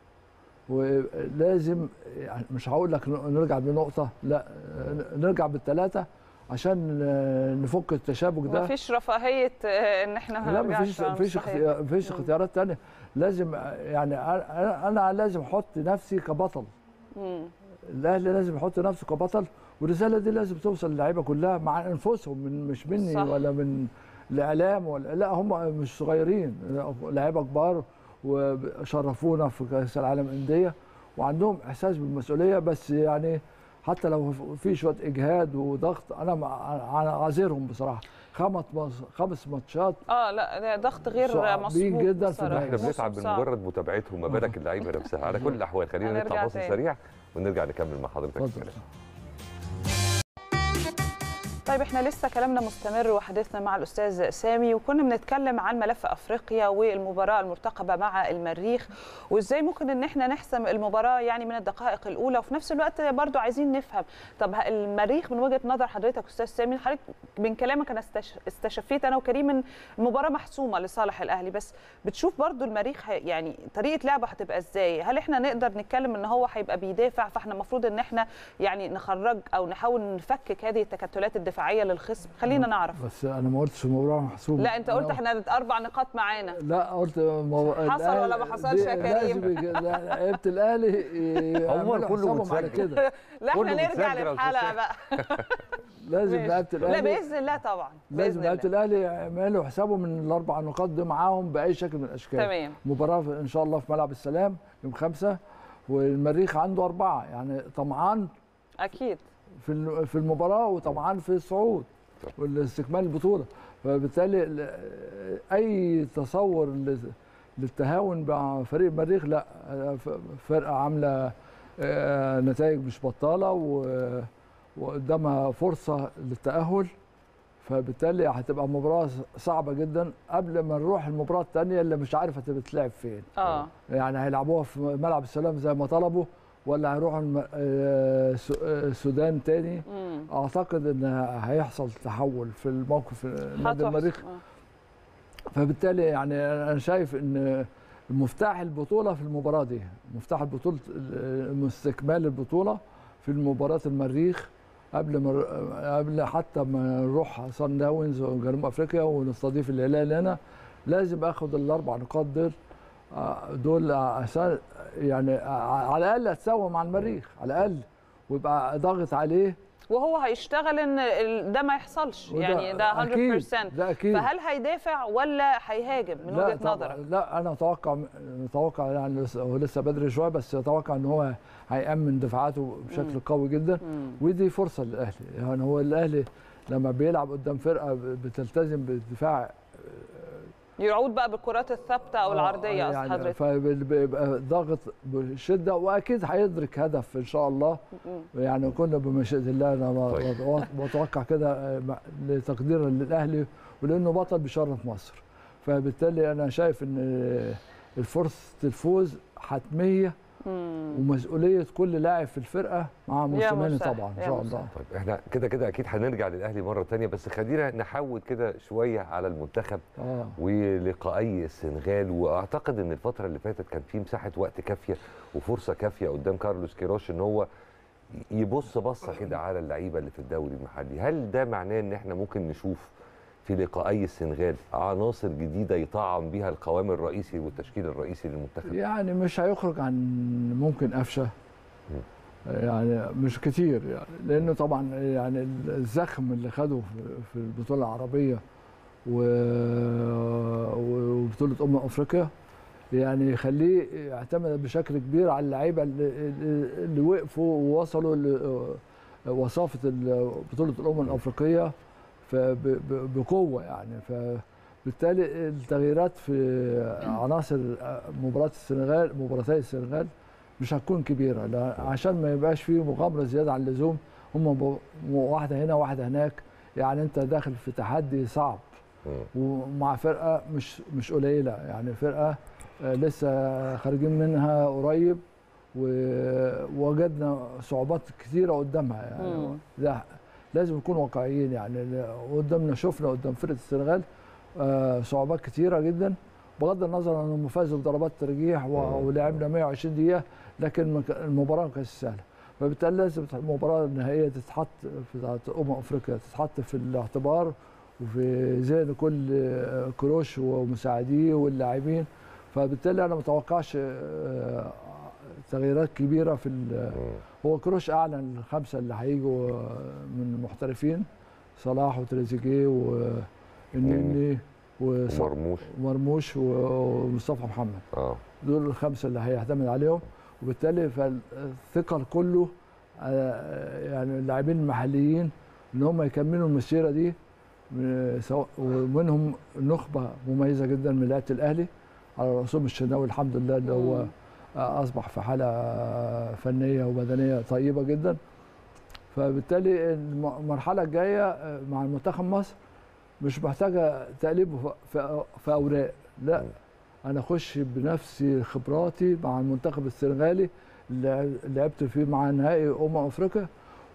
Speaker 8: ولازم يعني مش هقول لك نرجع بنقطه لا نرجع بالثلاثه عشان نفك التشابك ده
Speaker 2: مفيش رفاهيه آه، ان احنا
Speaker 8: لا
Speaker 2: هنرجعش
Speaker 8: مفيش
Speaker 2: على
Speaker 8: مفيش
Speaker 2: المستحيل.
Speaker 8: اختيار مفيش اختيارات تانية لازم يعني انا أنا لازم احط نفسي كبطل
Speaker 2: مم.
Speaker 8: الاهلي لازم يحط نفسه كبطل والرساله دي لازم توصل للعيبه كلها مع انفسهم من مش مني
Speaker 2: صح.
Speaker 8: صح. ولا من الاعلام ولا لا هم مش صغيرين لعيبه كبار وشرفونا في كاس العالم انديه وعندهم احساس بالمسؤوليه بس يعني حتى لو في شويه اجهاد وضغط انا مع- انا عاذرهم بصراحه خمس خمس ماتشات
Speaker 2: اه لا ده ضغط غير
Speaker 8: صعبين
Speaker 2: مسبوق
Speaker 8: جدا في
Speaker 2: بصراحة.
Speaker 1: احنا
Speaker 8: موسم
Speaker 1: بنتعب من
Speaker 2: صعب.
Speaker 1: مجرد متابعتهم ما بالك اللعيبه نفسها على كل الاحوال خلينا
Speaker 2: هنرجع
Speaker 1: نطلع فاصل
Speaker 2: تاني.
Speaker 1: سريع ونرجع نكمل مع حضرتك
Speaker 8: اتفضل.
Speaker 1: الكلام.
Speaker 2: طيب احنا لسه كلامنا مستمر وحديثنا مع الاستاذ سامي وكنا بنتكلم عن ملف افريقيا والمباراه المرتقبه مع المريخ وازاي ممكن ان احنا نحسم المباراه يعني من الدقائق الاولى وفي نفس الوقت برضو عايزين نفهم طب ه- المريخ من وجهه نظر حضرتك استاذ سامي حضرتك من كلامك انا استش- استشفيت انا وكريم ان المباراه محسومه لصالح الاهلي بس بتشوف برضو المريخ ه- يعني طريقه لعبه هتبقى ازاي هل احنا نقدر نتكلم ان هو هيبقى بيدافع فاحنا المفروض ان احنا يعني نخرج او نحاول نفكك هذه التكتلات الدفاعيه للخصم خلينا نعرف
Speaker 8: بس انا ما قلتش المباراه محسومه
Speaker 2: لا انت قلت
Speaker 8: أنا
Speaker 2: احنا اربع نقاط معانا
Speaker 8: لا قلت مو...
Speaker 2: حصل ولا ما حصلش يا كريم؟
Speaker 8: لازم يج- لا، لعيبه الاهلي يعملوا
Speaker 1: كله
Speaker 8: حسابهم على
Speaker 1: متسجل.
Speaker 8: كده
Speaker 2: لا احنا
Speaker 1: كله
Speaker 2: نرجع
Speaker 1: متسجل يا
Speaker 2: للحلقه
Speaker 1: أستاذ
Speaker 2: بقى
Speaker 8: لازم
Speaker 2: ماشي.
Speaker 8: لعيبه
Speaker 2: لا
Speaker 8: الاهلي
Speaker 2: باذن الله طبعا
Speaker 8: لازم
Speaker 2: باذن
Speaker 8: لعيبه
Speaker 2: الله
Speaker 8: الاهلي يعملوا حسابهم من الاربع نقاط دي معاهم باي شكل من الاشكال
Speaker 2: تمام
Speaker 8: مباراه في- ان شاء الله في ملعب السلام يوم خمسة والمريخ عنده اربعه يعني طمعان
Speaker 2: اكيد
Speaker 8: في الم- في المباراه وطمعان في الصعود والاستكمال البطوله فبالتالي ال- اي تصور لل- للتهاون مع فريق المريخ لا ف- فرقه عامله آه، نتائج مش بطاله و- وقدامها فرصه للتاهل فبالتالي هتبقى مباراه صعبه جدا قبل ما نروح المباراه الثانيه اللي مش عارف هتتلعب فين
Speaker 2: اه
Speaker 8: يعني هيلعبوها في ملعب السلام زي ما طلبوا ولا هيروحوا الم- آه، الس- آه، السودان تاني
Speaker 2: امم
Speaker 8: اعتقد ان هيحصل تحول في الموقف نادي
Speaker 2: هتحصل.
Speaker 8: المريخ
Speaker 2: آه.
Speaker 8: فبالتالي يعني انا شايف ان مفتاح البطوله في المباراه دي مفتاح البطوله استكمال البطوله في مباراه المريخ قبل ما قبل حتى ما نروح صن داونز وجنوب افريقيا ونستضيف الهلال هنا لازم اخد الاربع نقاط دول آه، دول عشان يعني على الاقل اتساوى مع المريخ على الاقل ويبقى ضاغط عليه
Speaker 2: وهو هيشتغل ان ال- ده ما يحصلش
Speaker 8: وده
Speaker 2: يعني ده 100%
Speaker 8: أكيد، ده أكيد.
Speaker 2: فهل هيدافع ولا هيهاجم من وجهه
Speaker 8: طبعاً-
Speaker 2: نظرك
Speaker 8: لا انا اتوقع اتوقع يعني لسه- هو لسه بدري شويه بس اتوقع ان هو هيامن دفاعاته بشكل قوي جدا ودي فرصه للاهلي يعني هو الاهلي لما بيلعب قدام فرقه بتلتزم بالدفاع
Speaker 2: يعود بقى بالكرات الثابته او العرضيه قصد
Speaker 8: يعني
Speaker 2: حضرتك
Speaker 8: فبيبقى ضاغط بشده واكيد هيدرك هدف ان شاء الله يعني كنا بمشيئه الله انا
Speaker 1: طيب.
Speaker 8: بتوقع كده آه، لتقديرا للاهلي ولانه بطل بيشرف مصر فبالتالي انا شايف ان فرصه الفوز حتميه ومسؤوليه كل لاعب في الفرقه مع موسيماني
Speaker 2: مسهل،
Speaker 8: طبعا ان
Speaker 2: يا
Speaker 8: شاء
Speaker 2: مسهل.
Speaker 8: الله
Speaker 1: طيب احنا كده كده اكيد هنرجع للاهلي مره تانية بس خلينا نحول كده شويه على المنتخب
Speaker 8: اه
Speaker 1: ولقائي السنغال واعتقد ان الفتره اللي فاتت كان في مساحه وقت كافيه وفرصه كافيه قدام كارلوس كيروش ان هو يبص بصه كده على اللعيبه اللي في الدوري المحلي هل ده معناه ان احنا ممكن نشوف في لقائي السنغال عناصر جديده يطعم بيها القوام الرئيسي والتشكيل الرئيسي للمنتخب
Speaker 8: يعني مش هيخرج عن ممكن قفشه يعني مش كتير يعني لانه طبعا يعني الزخم اللي خده في- في البطوله العربيه و- وبطوله امم افريقيا يعني يخليه يعتمد بشكل كبير على اللعيبه اللي, اللي وقفوا ووصلوا لوصافه ال- بطوله الامم الافريقيه فب- ب- بقوه يعني فبالتالي التغييرات في عناصر مباراه السنغال مباراتي السنغال مش هتكون كبيره لا عشان ما يبقاش فيه مغامره زياده عن اللزوم هم ب- واحده هنا واحده هناك يعني انت داخل في تحدي صعب ومع فرقه مش مش قليله يعني فرقه آه، لسه خارجين منها قريب ووجدنا صعوبات كثيره قدامها يعني
Speaker 2: مم.
Speaker 8: لا لازم نكون واقعيين يعني قدامنا شفنا قدام فرقه السنغال آه، صعوبات كثيره جدا بغض النظر عن انهم فازوا بضربات ترجيح و- ولعبنا 120 دقيقه لكن ما كان- المباراه ما كانتش سهله فبالتالي لازم المباراه النهائيه تتحط في بتاعت امم افريقيا تتحط في الاعتبار وفي ذهن كل آه، كروش ومساعديه واللاعبين فبالتالي انا ما اتوقعش آه، تغييرات كبيره في ال- هو كروش اعلن الخمسه اللي هيجوا آه، من المحترفين صلاح وتريزيجيه والنني وص-
Speaker 1: مرموش
Speaker 8: ومرموش ومصطفى محمد
Speaker 1: اه
Speaker 8: دول الخمسه اللي هيعتمد عليهم وبالتالي فالثقل كله آه، يعني اللاعبين المحليين ان هم يكملوا المسيره دي آه، سواء ومنهم نخبه مميزه جدا من لعيبه الاهلي على راسهم الشناوي الحمد لله اللي هو آه، اصبح في حاله آه، فنيه وبدنيه طيبه جدا فبالتالي الم- المرحله الجايه آه، مع المنتخب مصر مش محتاجه تقليب في- في في اوراق لا انا اخش بنفسي خبراتي مع المنتخب السنغالي اللي لعبت فيه مع نهائي امم افريقيا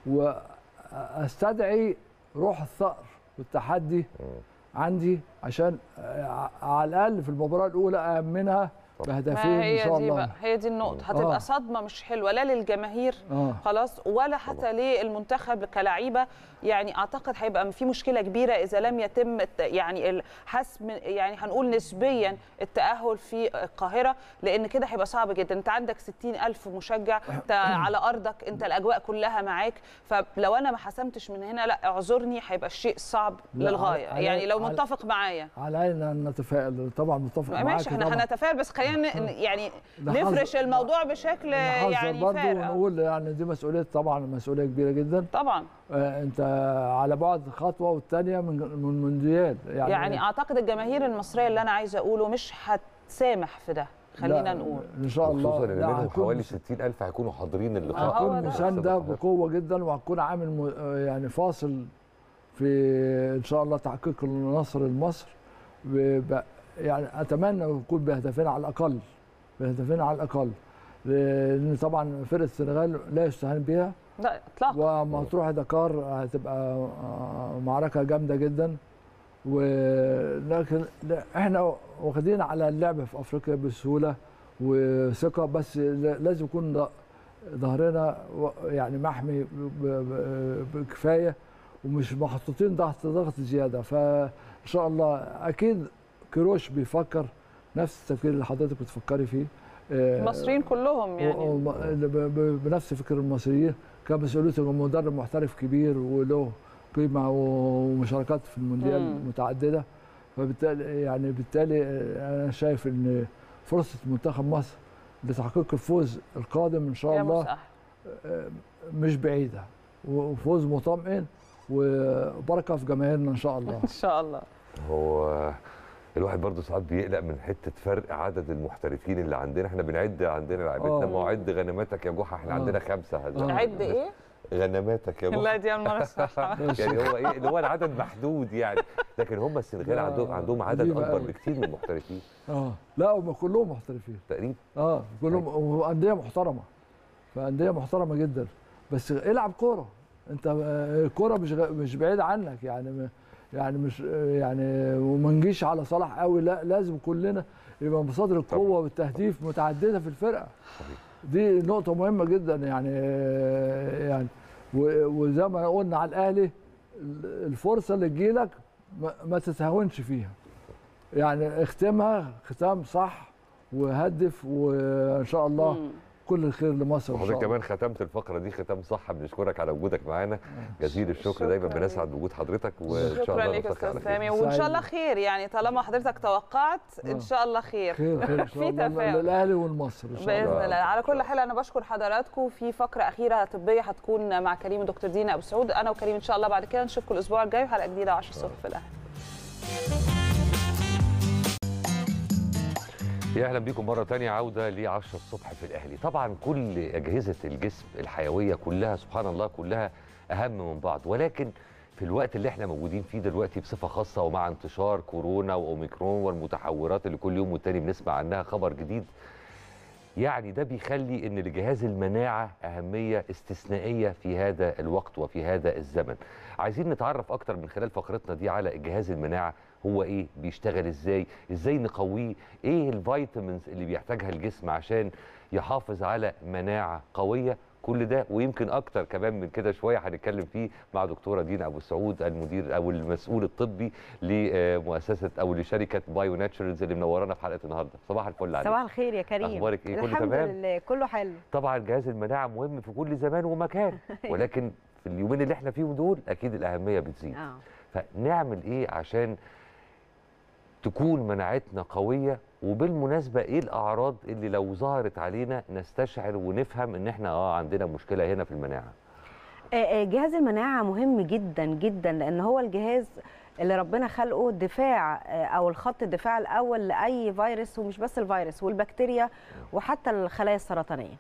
Speaker 8: واستدعي روح الثأر والتحدي عندي عشان آه، على الاقل في المباراه الاولى امنها بهدفين
Speaker 2: ما
Speaker 8: ان
Speaker 2: هي
Speaker 8: شاء
Speaker 2: دي
Speaker 8: الله
Speaker 2: بقى هي دي النقطه هتبقى
Speaker 8: آه.
Speaker 2: صدمه مش حلوه لا للجماهير
Speaker 8: اه
Speaker 2: خلاص ولا حتى للمنتخب كلعيبه يعني اعتقد هيبقى في مشكله كبيره اذا لم يتم الت- يعني الحسم يعني هنقول نسبيا التاهل في القاهره لان كده هيبقى صعب جدا انت عندك 60 الف مشجع انت على ارضك انت الاجواء كلها معاك فلو انا ما حسمتش من هنا لا اعذرني هيبقى الشيء صعب
Speaker 8: لا،
Speaker 2: للغايه
Speaker 8: على-
Speaker 2: يعني لو
Speaker 8: على-
Speaker 2: متفق معايا
Speaker 8: علينا ان نتفائل طبعا متفق معاك
Speaker 2: ماشي احنا
Speaker 8: طبعاً.
Speaker 2: هنتفائل بس خلينا ن- يعني
Speaker 8: نحذر-
Speaker 2: نفرش الموضوع بشكل
Speaker 8: نحذر
Speaker 2: يعني
Speaker 8: برضه
Speaker 2: فارق
Speaker 8: ونقول يعني دي مسؤوليه طبعا مسؤوليه كبيره جدا
Speaker 2: طبعا
Speaker 8: آه، انت على بعد خطوه والثانيه من من مونديال يعني,
Speaker 2: يعني اعتقد الجماهير المصريه اللي انا عايزه اقوله مش هتسامح في ده خلينا
Speaker 8: لا،
Speaker 2: نقول
Speaker 8: ان شاء الله
Speaker 1: خصوصا ان
Speaker 8: لا،
Speaker 1: منهم
Speaker 8: هيكون
Speaker 1: حوالي
Speaker 8: مس-
Speaker 1: 60000 هيكونوا حاضرين
Speaker 2: هو
Speaker 1: اللقاء
Speaker 8: هتكون
Speaker 2: ده.
Speaker 8: مسانده بقوه جدا وهتكون عامل م- آه، يعني فاصل في ان شاء الله تحقيق النصر لمصر ب- ب- يعني اتمنى يكون بهدفين على الاقل بهدفين على الاقل لان طبعا فرقه السنغال لا يستهان بها
Speaker 2: لا اطلاقا
Speaker 8: وما تروح دكار هتبقى آه، معركه جامده جدا ولكن لا، احنا واخدين على اللعب في افريقيا بسهوله وثقه بس ل- لازم يكون ظ- ظهرنا و- يعني محمي ب- ب- بكفايه ومش محطوطين تحت ضغط زياده فان شاء الله اكيد كروش بيفكر نفس التفكير اللي حضرتك بتفكري فيه آه،
Speaker 2: المصريين كلهم
Speaker 8: و-
Speaker 2: يعني
Speaker 8: وم- ب- ب- بنفس فكر المصريين كان مسؤوليته مدرب محترف كبير وله قيمه ومشاركات في المونديال
Speaker 2: مم.
Speaker 8: متعدده فبالتالي يعني بالتالي آه، انا شايف ان فرصه منتخب مصر لتحقيق الفوز القادم ان شاء
Speaker 2: يا
Speaker 8: الله
Speaker 2: مسهل.
Speaker 8: آه، مش بعيده وفوز مطمئن وبركه في جماهيرنا ان شاء الله
Speaker 2: ان شاء الله
Speaker 1: هو الواحد برضه ساعات بيقلق من حته فرق عدد المحترفين اللي عندنا احنا بنعد عندنا لعيبتنا
Speaker 8: آه.
Speaker 1: ما هو عد غنماتك يا جحا احنا
Speaker 8: آه.
Speaker 1: عندنا خمسه
Speaker 8: آه.
Speaker 2: عد ايه؟
Speaker 1: غنماتك يا
Speaker 2: لا
Speaker 1: جحا
Speaker 2: دي اول مره اسمعها
Speaker 1: يعني هو ايه اللي هو العدد محدود يعني لكن هم السنغال
Speaker 8: لا،
Speaker 1: عندهم عندهم عدد
Speaker 8: غريبة
Speaker 1: اكبر
Speaker 8: أوي.
Speaker 1: بكتير من المحترفين
Speaker 8: اه لا هم كلهم محترفين
Speaker 1: تقريبا
Speaker 8: اه كلهم وانديه محترمه فانديه محترمه جدا بس العب كوره انت آه، الكوره مش غ- مش بعيد عنك يعني م- يعني مش آه، يعني وما نجيش على صلاح قوي لا لازم كلنا يبقى مصادر القوه والتهديف متعدده في الفرقه دي نقطه مهمه جدا يعني آه، يعني و- وزي ما قلنا على الاهلي ال- الفرصه اللي تجيلك ما- ما تتهاونش فيها يعني اختمها ختام صح وهدف وان شاء الله
Speaker 2: مم.
Speaker 8: كل الخير لمصر ان شاء
Speaker 1: وحضرتك
Speaker 8: الله
Speaker 1: كمان ختمت الفقره دي ختام صح بنشكرك على وجودك معانا جزيل الشكر
Speaker 2: شكراً
Speaker 1: دايما
Speaker 2: ليك.
Speaker 1: بنسعد بوجود حضرتك وان شاء
Speaker 2: شكرا
Speaker 1: الله
Speaker 2: ليك
Speaker 1: نلتقي على
Speaker 2: استاذ
Speaker 1: خير
Speaker 2: سامي وان شاء
Speaker 8: سعيد.
Speaker 2: الله خير يعني طالما حضرتك توقعت ان
Speaker 1: آه.
Speaker 2: شاء الله خير
Speaker 8: خير خير ان
Speaker 2: في
Speaker 8: شاء الله
Speaker 2: تفاؤل.
Speaker 8: للاهلي والمصر ان شاء
Speaker 2: باذن
Speaker 8: الله
Speaker 2: الله على كل حال انا بشكر حضراتكم في فقره اخيره طبيه هتكون مع كريم ودكتور دينا ابو سعود انا وكريم ان شاء الله بعد كده نشوفكم الاسبوع الجاي وحلقه جديده 10 الصبح في الاهلي
Speaker 1: يا اهلا بيكم مره تانية عوده ل 10 الصبح في الاهلي طبعا كل اجهزه الجسم الحيويه كلها سبحان الله كلها اهم من بعض ولكن في الوقت اللي احنا موجودين فيه دلوقتي بصفه خاصه ومع انتشار كورونا واوميكرون والمتحورات اللي كل يوم والتاني بنسمع عنها خبر جديد يعني ده بيخلي ان لجهاز المناعه اهميه استثنائيه في هذا الوقت وفي هذا الزمن عايزين نتعرف اكتر من خلال فقرتنا دي على جهاز المناعه هو ايه بيشتغل ازاي ازاي نقويه ايه الفيتامينز اللي بيحتاجها الجسم عشان يحافظ على مناعه قويه كل ده ويمكن اكتر كمان من كده شويه هنتكلم فيه مع دكتوره دينا ابو سعود المدير او المسؤول الطبي لمؤسسه او لشركه بايو ناتشرالز اللي منورانا في حلقه النهارده صباح الفل عليك
Speaker 9: صباح الخير يا كريم
Speaker 1: أخبارك إيه؟ كله
Speaker 9: الحمد
Speaker 1: تمام؟
Speaker 9: لله كله حلو
Speaker 1: طبعا جهاز المناعه مهم في كل زمان ومكان ولكن في اليومين اللي احنا فيهم دول اكيد الاهميه بتزيد
Speaker 9: اه
Speaker 1: فنعمل ايه عشان تكون مناعتنا قويه وبالمناسبه ايه الاعراض اللي لو ظهرت علينا نستشعر ونفهم ان احنا اه عندنا مشكله هنا في المناعه
Speaker 9: آه، آه، جهاز المناعه مهم جدا جدا لان هو الجهاز اللي ربنا خلقه دفاع آه، او الخط الدفاع الاول لاي فيروس ومش بس الفيروس والبكتيريا وحتى الخلايا السرطانيه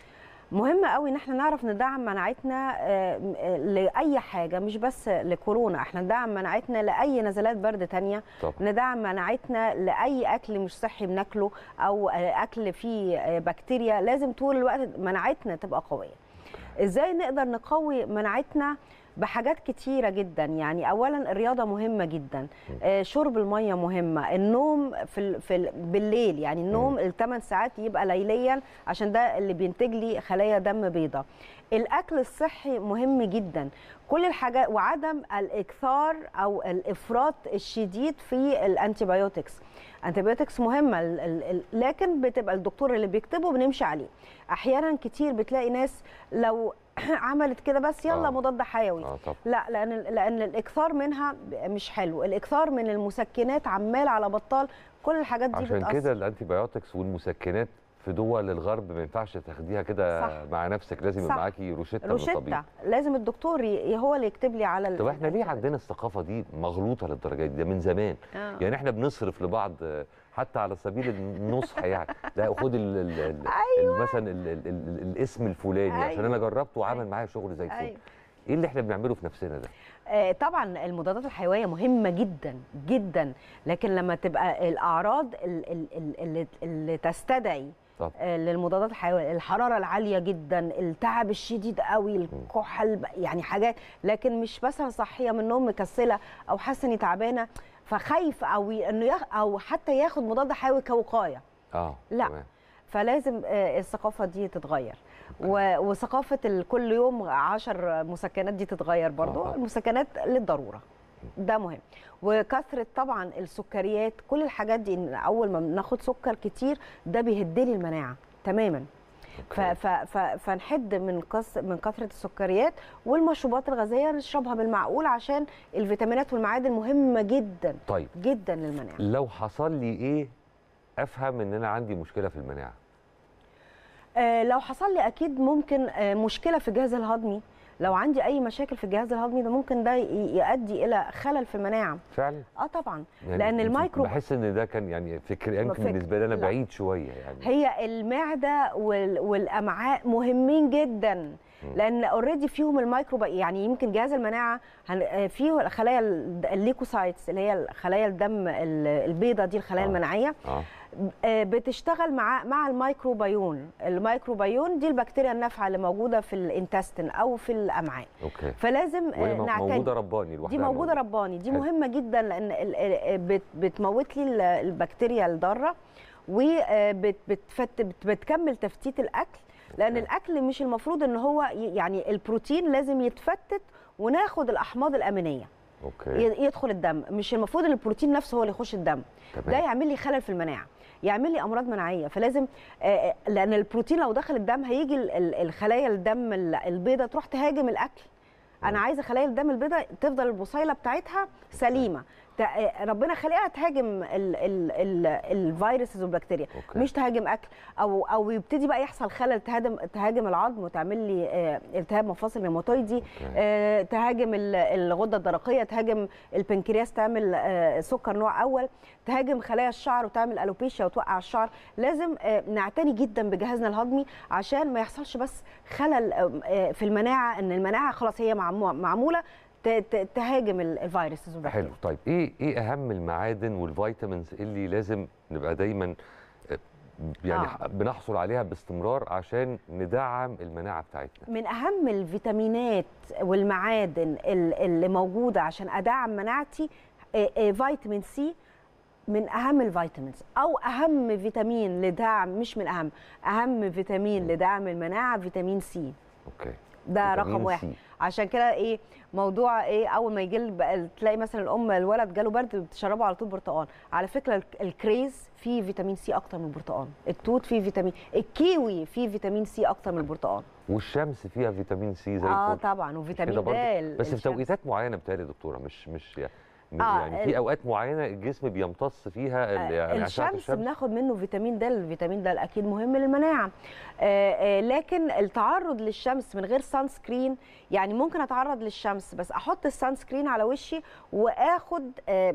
Speaker 9: مهم قوي ان احنا نعرف ندعم مناعتنا آه، م- آه، لاي حاجه مش بس لكورونا احنا ندعم مناعتنا لاي نزلات برد تانية
Speaker 1: طبعا
Speaker 9: ندعم مناعتنا لاي اكل مش صحي بناكله او آه، اكل فيه آه، بكتيريا لازم طول الوقت مناعتنا تبقى قويه ازاي نقدر نقوي مناعتنا بحاجات كتيرة جدا يعني أولا الرياضة مهمة جدا آه، شرب المية مهمة النوم في, ال... في ال... بالليل يعني النوم الثمان ساعات يبقى ليليا عشان ده اللي بينتج لي خلايا دم بيضاء الأكل الصحي مهم جدا كل الحاجات وعدم الإكثار أو الإفراط الشديد في الأنتيبيوتكس انتيبيوتكس مهمه ال- ال- ال- لكن بتبقى الدكتور اللي بيكتبه بنمشي عليه احيانا كتير بتلاقي ناس لو عملت كده بس يلا
Speaker 1: آه.
Speaker 9: مضاد حيوي
Speaker 1: اه طبعا
Speaker 9: لا لان لان الاكثار منها مش حلو الاكثار من المسكنات عمال على بطال كل الحاجات دي
Speaker 1: عشان
Speaker 9: بتأثر
Speaker 1: كده الانتي بايوتكس والمسكنات في دول الغرب ما ينفعش تاخديها كده
Speaker 9: صح.
Speaker 1: مع نفسك لازم يبقى
Speaker 9: صح.
Speaker 1: معاكي روشته من الطبيب
Speaker 9: روشته لازم الدكتور ي- هو اللي يكتب لي على ال-
Speaker 1: طب احنا ليه
Speaker 9: الأنتيبيوتكس.
Speaker 1: عندنا الثقافه دي مغلوطه للدرجه دي ده من زمان
Speaker 9: آه.
Speaker 1: يعني احنا بنصرف لبعض آه، حتى على سبيل النصح يعني لا خد ال ال ال
Speaker 9: أيوة.
Speaker 1: مثلا ال ال ال الاسم الفلاني عشان انا
Speaker 9: أيوة.
Speaker 1: جربته وعمل معايا شغل زي الفل
Speaker 9: أيوة.
Speaker 1: ايه اللي احنا بنعمله في نفسنا ده
Speaker 9: آه، طبعا المضادات الحيويه مهمه جدا جدا لكن لما تبقى الاعراض ال- ال- ال- اللي, اللي تستدعي
Speaker 1: طب.
Speaker 9: آه، للمضادات الحيويه الحراره العاليه جدا التعب الشديد قوي الكحل يعني حاجات لكن مش مثلا صحيه من النوم مكسله او حاسه اني تعبانه فخايف او ي- انه ياخ او حتى ياخد مضاد حيوي كوقايه
Speaker 1: اه
Speaker 9: لا.
Speaker 1: تمام.
Speaker 9: فلازم آه، الثقافه دي تتغير و- وثقافه ال- كل يوم عشر مسكنات دي تتغير برضو
Speaker 1: آه.
Speaker 9: المسكنات للضروره ده مهم وكثره طبعا السكريات كل الحاجات دي ان اول ما بناخد سكر كتير ده بيهدلي المناعه تماما ف ف ف فنحد من قص من كثره السكريات والمشروبات الغازيه نشربها بالمعقول عشان الفيتامينات والمعادن مهمه جدا
Speaker 1: طيب
Speaker 9: جدا للمناعه
Speaker 1: لو حصل لي ايه افهم ان انا عندي مشكله في المناعه
Speaker 9: آه لو حصل لي اكيد ممكن آه مشكله في الجهاز الهضمي لو عندي اي مشاكل في الجهاز الهضمي ده ممكن ده ي- يؤدي الى خلل في المناعه
Speaker 1: فعلا
Speaker 9: اه طبعا
Speaker 1: يعني
Speaker 9: لان الميكرو
Speaker 1: بحس ان ده كان يعني فكر يمكن
Speaker 9: فكر-
Speaker 1: بالنسبه لي انا
Speaker 9: لا.
Speaker 1: بعيد شويه يعني
Speaker 9: هي المعده وال- والامعاء مهمين جدا لان اوريدي فيهم الميكرو يعني يمكن جهاز المناعه هن- آه، فيه خلايا ال- الليكوسايتس اللي هي خلايا الدم ال- البيضاء دي الخلايا
Speaker 1: آه.
Speaker 9: المناعيه
Speaker 1: اه
Speaker 9: آه، بتشتغل مع مع الميكروبيون الميكروبيون دي البكتيريا النافعه اللي موجوده في الانتستين او في الامعاء
Speaker 1: اوكي
Speaker 9: فلازم آه،
Speaker 1: وهي مو-
Speaker 9: نعتني
Speaker 1: موجوده رباني لوحدها
Speaker 9: دي موجوده رباني دي
Speaker 1: حلو.
Speaker 9: مهمه جدا لان ال- ال- بت- بتموت لي ال- البكتيريا الضاره وبتكمل تفتيت الاكل لان
Speaker 1: أوكي.
Speaker 9: الاكل مش المفروض ان هو ي- يعني البروتين لازم يتفتت وناخد الاحماض الامينيه
Speaker 1: اوكي
Speaker 9: ي- يدخل الدم مش المفروض ان البروتين نفسه هو اللي يخش الدم ده
Speaker 1: تمام
Speaker 9: يعمل لي خلل في المناعه يعمل لي امراض مناعيه فلازم آه، آه، لان البروتين لو دخل الدم هيجي ال- ال- الخلايا الدم ال- البيضاء تروح تهاجم الاكل انا عايزه خلايا الدم البيضاء تفضل البصيله بتاعتها سليمه ت- آه، ربنا خلقها تهاجم ال- ال- ال- الفيروسز والبكتيريا
Speaker 1: أوكي.
Speaker 9: مش تهاجم اكل او او يبتدي بقى يحصل خلل تهاجم تهاجم العظم وتعمل لي آه، التهاب مفاصل ريماتويدي آه، تهاجم ال- الغده الدرقيه تهاجم البنكرياس تعمل آه، سكر نوع اول تهاجم خلايا الشعر وتعمل الوبيشيا وتوقع الشعر لازم آه، نعتني جدا بجهازنا الهضمي عشان ما يحصلش بس خلل آه، آه، في المناعه ان المناعه خلاص هي معمو- معموله ت- ت- تهاجم ال- الفيروسز والبكتيريا
Speaker 1: حلو طيب ايه ايه اهم المعادن والفيتامينز اللي لازم نبقى دايما آه، يعني
Speaker 9: آه.
Speaker 1: بنحصل عليها باستمرار عشان ندعم المناعه بتاعتنا
Speaker 9: من اهم الفيتامينات والمعادن ال- اللي موجوده عشان ادعم مناعتي آه، آه، فيتامين سي من اهم الفيتامينز او اهم فيتامين لدعم مش من اهم اهم فيتامين لدعم المناعه فيتامين سي
Speaker 1: اوكي
Speaker 9: ده
Speaker 1: فيتامين
Speaker 9: رقم واحد
Speaker 1: سي.
Speaker 9: عشان كده ايه موضوع ايه اول ما يجي ال- تلاقي مثلا الام الولد جاله برد بتشربه على طول برتقال على فكره الك- الكريز فيه فيتامين سي اكتر من البرتقال التوت فيه فيتامين الكيوي فيه فيتامين سي اكتر من البرتقال
Speaker 1: والشمس فيها فيتامين سي زي
Speaker 9: اه
Speaker 1: الفل
Speaker 9: طبعا
Speaker 1: كده
Speaker 9: وفيتامين د
Speaker 1: برضه؟ بس في
Speaker 9: الشمس.
Speaker 1: توقيتات معينه بتهيألي يا دكتوره مش مش يعني
Speaker 9: آه،
Speaker 1: يعني
Speaker 9: ال-
Speaker 1: في اوقات معينه الجسم بيمتص فيها ال- يعني أشعة
Speaker 9: الشمس بناخد منه فيتامين د الفيتامين د اكيد مهم للمناعه آه، آه، لكن التعرض للشمس من غير سان سكرين يعني ممكن اتعرض للشمس بس احط السان سكرين على وشي واخد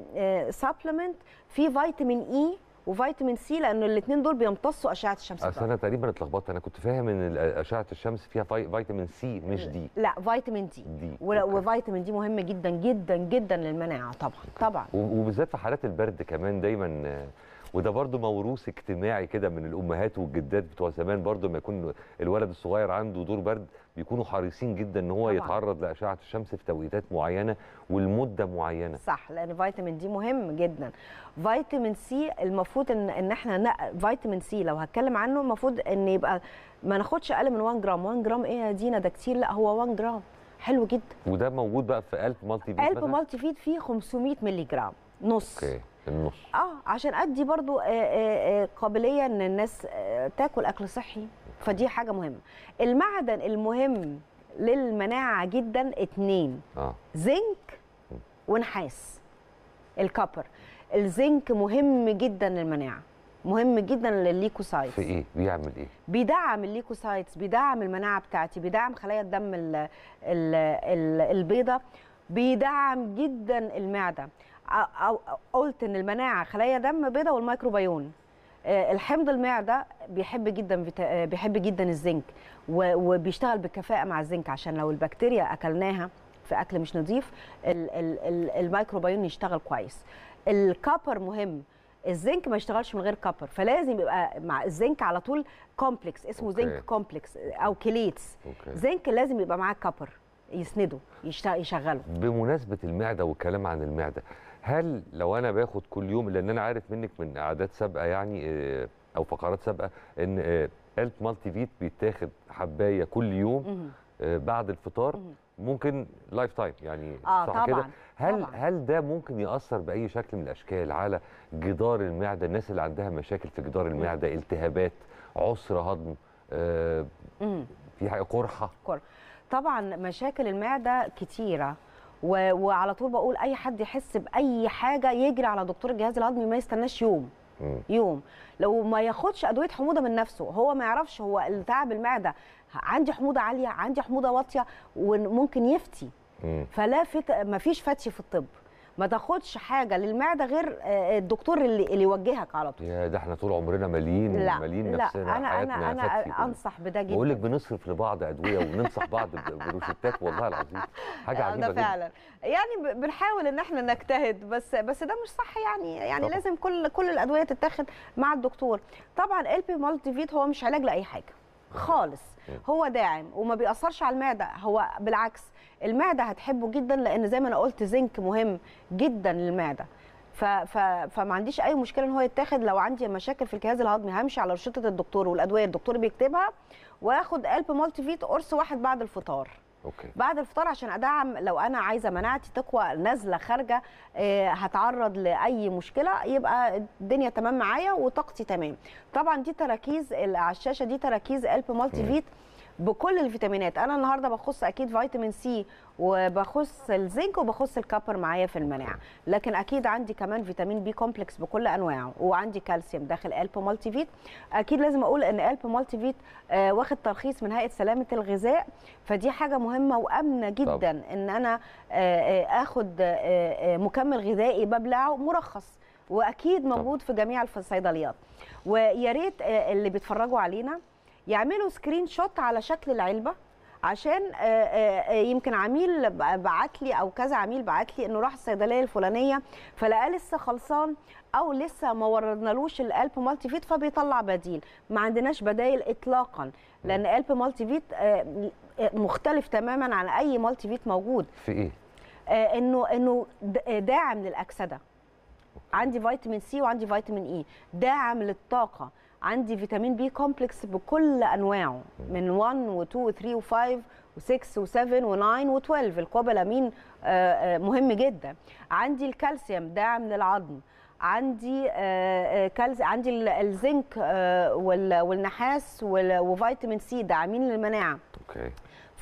Speaker 9: سبلمنت فيه فيتامين اي وفيتامين سي لان الاثنين دول بيمتصوا اشعه الشمس
Speaker 1: اصل
Speaker 9: الضارة.
Speaker 1: انا تقريبا اتلخبطت انا كنت فاهم ان ال- اشعه الشمس فيها في- فيتامين سي مش دي
Speaker 9: لا فيتامين دي
Speaker 1: دي
Speaker 9: ول-
Speaker 1: أوكي.
Speaker 9: وفيتامين دي مهم جدا جدا جدا للمناعه طبعا طبعا
Speaker 1: و- وبالذات في حالات البرد كمان دايما آه، وده برضو موروث اجتماعي كده من الامهات والجدات بتوع زمان برضو لما يكون الولد الصغير عنده دور برد بيكونوا حريصين جدا ان هو
Speaker 9: طبعاً.
Speaker 1: يتعرض لاشعه الشمس في توقيتات معينه والمده معينه
Speaker 9: صح لان فيتامين دي مهم جدا فيتامين سي المفروض ان ان احنا ن- فيتامين سي لو هتكلم عنه المفروض ان يبقى ما ناخدش اقل من 1 جرام 1 جرام ايه يا دينا ده كتير لا هو 1 جرام حلو جدا
Speaker 1: وده موجود بقى في قلب مالتي فيت
Speaker 9: قلب
Speaker 1: مثلا؟
Speaker 9: مالتي فيد فيه 500 مللي جرام نص
Speaker 1: اوكي النص
Speaker 9: اه عشان ادي برضو آه، آه، آه، قابليه ان الناس آه، تاكل اكل صحي فدي حاجه مهمه المعدن المهم للمناعه جدا اتنين
Speaker 1: اه
Speaker 9: زنك ونحاس الكبر الزنك مهم جدا للمناعه مهم جدا للليكوسايتس
Speaker 1: في ايه بيعمل ايه
Speaker 9: بيدعم الليكوسايتس بيدعم المناعه بتاعتي بيدعم خلايا الدم ال ال ال البيضاء بيدعم جدا المعده أو أو قلت ان المناعه خلايا دم بيضاء والميكروبيون آه، الحمض المعده بيحب جدا فيتا- آه، بيحب جدا الزنك و- وبيشتغل بكفاءه مع الزنك عشان لو البكتيريا اكلناها في اكل مش نظيف ال- ال- ال- الميكروبيون يشتغل كويس الكابر مهم الزنك ما يشتغلش من غير كابر فلازم يبقى مع الزنك على طول كومبلكس اسمه
Speaker 1: أوكي.
Speaker 9: زنك كومبلكس او كليتس
Speaker 1: اوكي
Speaker 9: زنك لازم يبقى معاه كابر يسنده يشتغل يشغله
Speaker 1: بمناسبه المعده والكلام عن المعده هل لو انا باخد كل يوم لان انا عارف منك من قعدات سابقه يعني آه، او فقرات سابقه ان آه، قلب مالتي فيت بيتاخد حبايه كل يوم
Speaker 9: مهم.
Speaker 1: آه، بعد الفطار
Speaker 9: مهم.
Speaker 1: ممكن لايف تايم يعني
Speaker 9: آه،
Speaker 1: صح كده
Speaker 9: طبعاً،
Speaker 1: هل
Speaker 9: طبعاً.
Speaker 1: هل ده ممكن ياثر باي شكل من الاشكال على جدار المعده الناس اللي عندها مشاكل في جدار المعده التهابات عسر هضم آه
Speaker 9: مم.
Speaker 1: في حاجه قرحه
Speaker 9: كر. طبعا مشاكل المعده كتيره و... وعلى طول بقول اي حد يحس باي حاجه يجري على دكتور الجهاز الهضمي ما يستناش يوم
Speaker 1: مم.
Speaker 9: يوم لو ما ياخدش ادويه حموضه من نفسه هو ما يعرفش هو التعب المعده عندي حموضه عاليه عندي حموضه واطيه وممكن يفتي
Speaker 1: مم.
Speaker 9: فلا فت... ما فيش فتي في الطب ما تاخدش حاجه للمعده غير آه، الدكتور اللي, اللي يوجهك على طول
Speaker 1: يا ده احنا طول عمرنا ماليين
Speaker 9: لا
Speaker 1: ماليين
Speaker 9: لا
Speaker 1: نفسنا
Speaker 9: انا
Speaker 1: حياتنا
Speaker 9: انا
Speaker 1: فتي
Speaker 9: انا
Speaker 1: كده.
Speaker 9: انصح بده جدا
Speaker 1: بقول لك بنصرف لبعض ادويه وننصح بعض ب- بروشتات والله العظيم حاجه
Speaker 9: آه،
Speaker 1: عجيبه
Speaker 9: ده
Speaker 1: جدا
Speaker 9: فعلا يعني ب- بنحاول ان احنا نجتهد بس بس ده مش صح يعني يعني
Speaker 1: طبعا.
Speaker 9: لازم كل كل الادويه تتاخد مع الدكتور طبعا البي مالتي فيت هو مش علاج لاي حاجه خالص هو داعم وما بيأثرش على المعده هو بالعكس المعده هتحبه جدا لان زي ما انا قلت زنك مهم جدا للمعده ف ف فما عنديش اي مشكله ان هو يتاخد لو عندي مشاكل في الجهاز الهضمي همشي على رشته الدكتور والادويه الدكتور بيكتبها واخد الب مالتي فيت قرص واحد بعد الفطار
Speaker 1: اوكي
Speaker 9: بعد الفطار عشان ادعم لو انا عايزه مناعتي تقوى نازله خارجه آه، هتعرض لاي مشكله يبقى الدنيا تمام معايا وطاقتي تمام طبعا دي تراكيز اللي على الشاشه دي تراكيز الب مالتي فيت بكل الفيتامينات انا النهارده بخص اكيد فيتامين سي وبخص الزنك وبخص الكابر معايا في المناعه لكن اكيد عندي كمان فيتامين بي كومبلكس بكل انواعه وعندي كالسيوم داخل الب مالتي فيت اكيد لازم اقول ان الب مالتي فيت آه، واخد ترخيص من هيئه سلامه الغذاء فدي حاجه مهمه وامنه جدا
Speaker 1: طبعاً.
Speaker 9: ان انا آه، آه، اخد آه، آه، مكمل غذائي ببلعه مرخص واكيد موجود في جميع الف- الصيدليات ويا ريت آه، اللي بيتفرجوا علينا يعملوا سكرين شوت على شكل العلبه عشان آه، آه، آه، يمكن عميل بعت لي او كذا عميل بعت لي انه راح الصيدليه الفلانيه فلقاه لسه خلصان او لسه ما وردنالوش الالب مالتي فيت فبيطلع بديل ما عندناش بدايل اطلاقا لان الب مالتي فيت آه، مختلف تماما عن اي مالتي فيت موجود
Speaker 1: في ايه
Speaker 9: آه، انه انه د- داعم للاكسده عندي فيتامين سي وعندي فيتامين اي داعم للطاقه عندي فيتامين بي كومبلكس بكل انواعه من 1 و2 و3 و5 و6 و7 و9 و12 الكوبالامين آه، آه، مهم جدا عندي الكالسيوم داعم للعظم عندي آه، آه، كالسي عندي ال- الزنك آه، وال- والنحاس وال- وفيتامين سي داعمين للمناعه
Speaker 1: اوكي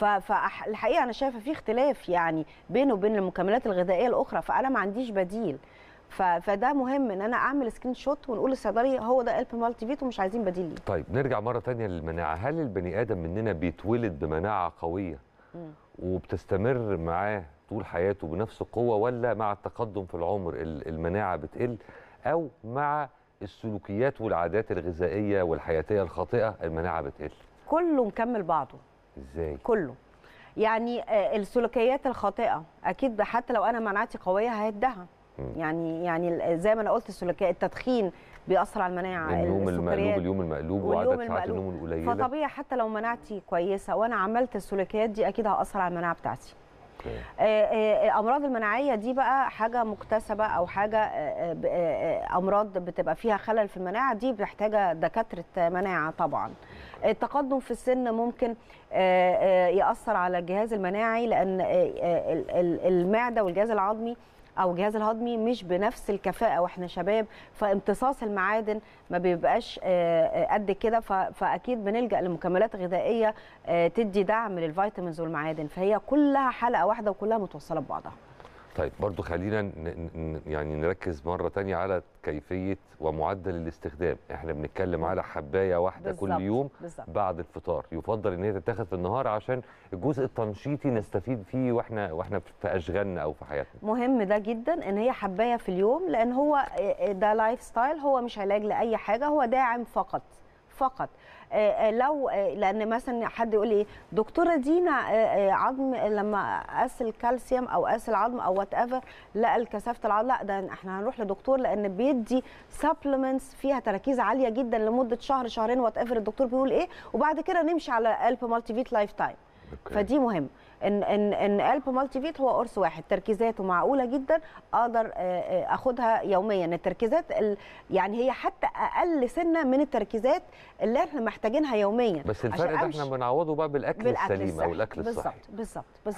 Speaker 9: فالحقيقه انا شايفه في اختلاف يعني بينه وبين المكملات الغذائيه الاخرى فانا ما عنديش بديل ف- فده مهم ان انا اعمل سكرين شوت ونقول للصيدلي هو ده الب مالتي فيت ومش عايزين بديل ليه
Speaker 1: طيب نرجع مره تانية للمناعه هل البني ادم مننا بيتولد بمناعه قويه
Speaker 9: مم.
Speaker 1: وبتستمر معاه طول حياته بنفس القوه ولا مع التقدم في العمر ال- المناعه بتقل او مع السلوكيات والعادات الغذائيه والحياتيه الخاطئه المناعه بتقل
Speaker 9: كله مكمل بعضه
Speaker 1: ازاي
Speaker 9: كله يعني آه، السلوكيات الخاطئه اكيد حتى لو انا مناعتي قويه هيدها يعني يعني زي ما انا قلت السلوكيات التدخين بيأثر على المناعه
Speaker 1: النوم المقلوب
Speaker 9: السكريات
Speaker 1: اليوم المقلوب
Speaker 9: واليوم
Speaker 1: وعدد ساعات
Speaker 9: المقلوب.
Speaker 1: النوم القليله
Speaker 9: فطبيعي حتى لو مناعتي كويسه وانا عملت السلوكيات دي اكيد هأثر على المناعه بتاعتي
Speaker 1: أوكي.
Speaker 9: آه، آه، الامراض المناعيه دي بقى حاجه مكتسبه او حاجه آه، آه، آه، امراض بتبقى فيها خلل في المناعه دي محتاجه دكاتره مناعه طبعا التقدم في السن ممكن آه، آه، ياثر على الجهاز المناعي لان آه، آه، ال- ال- المعده والجهاز العظمي او الجهاز الهضمي مش بنفس الكفاءه واحنا شباب فامتصاص المعادن ما بيبقاش آه، آه، قد كده ف- فاكيد بنلجا لمكملات غذائيه آه، تدي دعم للفيتامينز والمعادن فهي كلها حلقه واحده وكلها متوصله ببعضها
Speaker 1: طيب برضو خلينا ن- ن- يعني نركز مرة تانية على كيفية ومعدل الاستخدام احنا بنتكلم على حباية واحدة كل
Speaker 9: بالظبط،
Speaker 1: يوم
Speaker 9: بالظبط.
Speaker 1: بعد الفطار يفضل ان هي تتاخد في النهار عشان الجزء التنشيطي نستفيد فيه واحنا واحنا في اشغالنا او في حياتنا
Speaker 9: مهم ده جدا ان هي حبايه في اليوم لان هو ده لايف ستايل هو مش علاج لاي حاجه هو داعم فقط فقط آه، آه، لو آه، لان مثلا حد يقول لي دكتوره دينا آه، آه، عظم لما قاس الكالسيوم او قاس العظم او وات ايفر لقى كثافه العظم لا ده احنا هنروح لدكتور لان بيدي سبلمنتس فيها تركيز عاليه جدا لمده شهر شهرين وات ايفر الدكتور بيقول ايه وبعد كده نمشي على الب مالتي فيت لايف تايم
Speaker 1: أوكي.
Speaker 9: فدي مهم ان ان ان الب مالتي فيت هو قرص واحد تركيزاته معقوله جدا اقدر آه، آه، اخدها يوميا التركيزات ال- يعني هي حتى اقل سنه من التركيزات اللي احنا محتاجينها يوميا
Speaker 1: بس
Speaker 9: عشان
Speaker 1: الفرق ده
Speaker 9: أمشي
Speaker 1: احنا بنعوضه بقى بالاكل,
Speaker 9: بالاكل
Speaker 1: السليم او
Speaker 9: الصحي.
Speaker 1: الاكل الصحي
Speaker 9: بالظبط بالظبط
Speaker 1: حلو
Speaker 9: بالظبط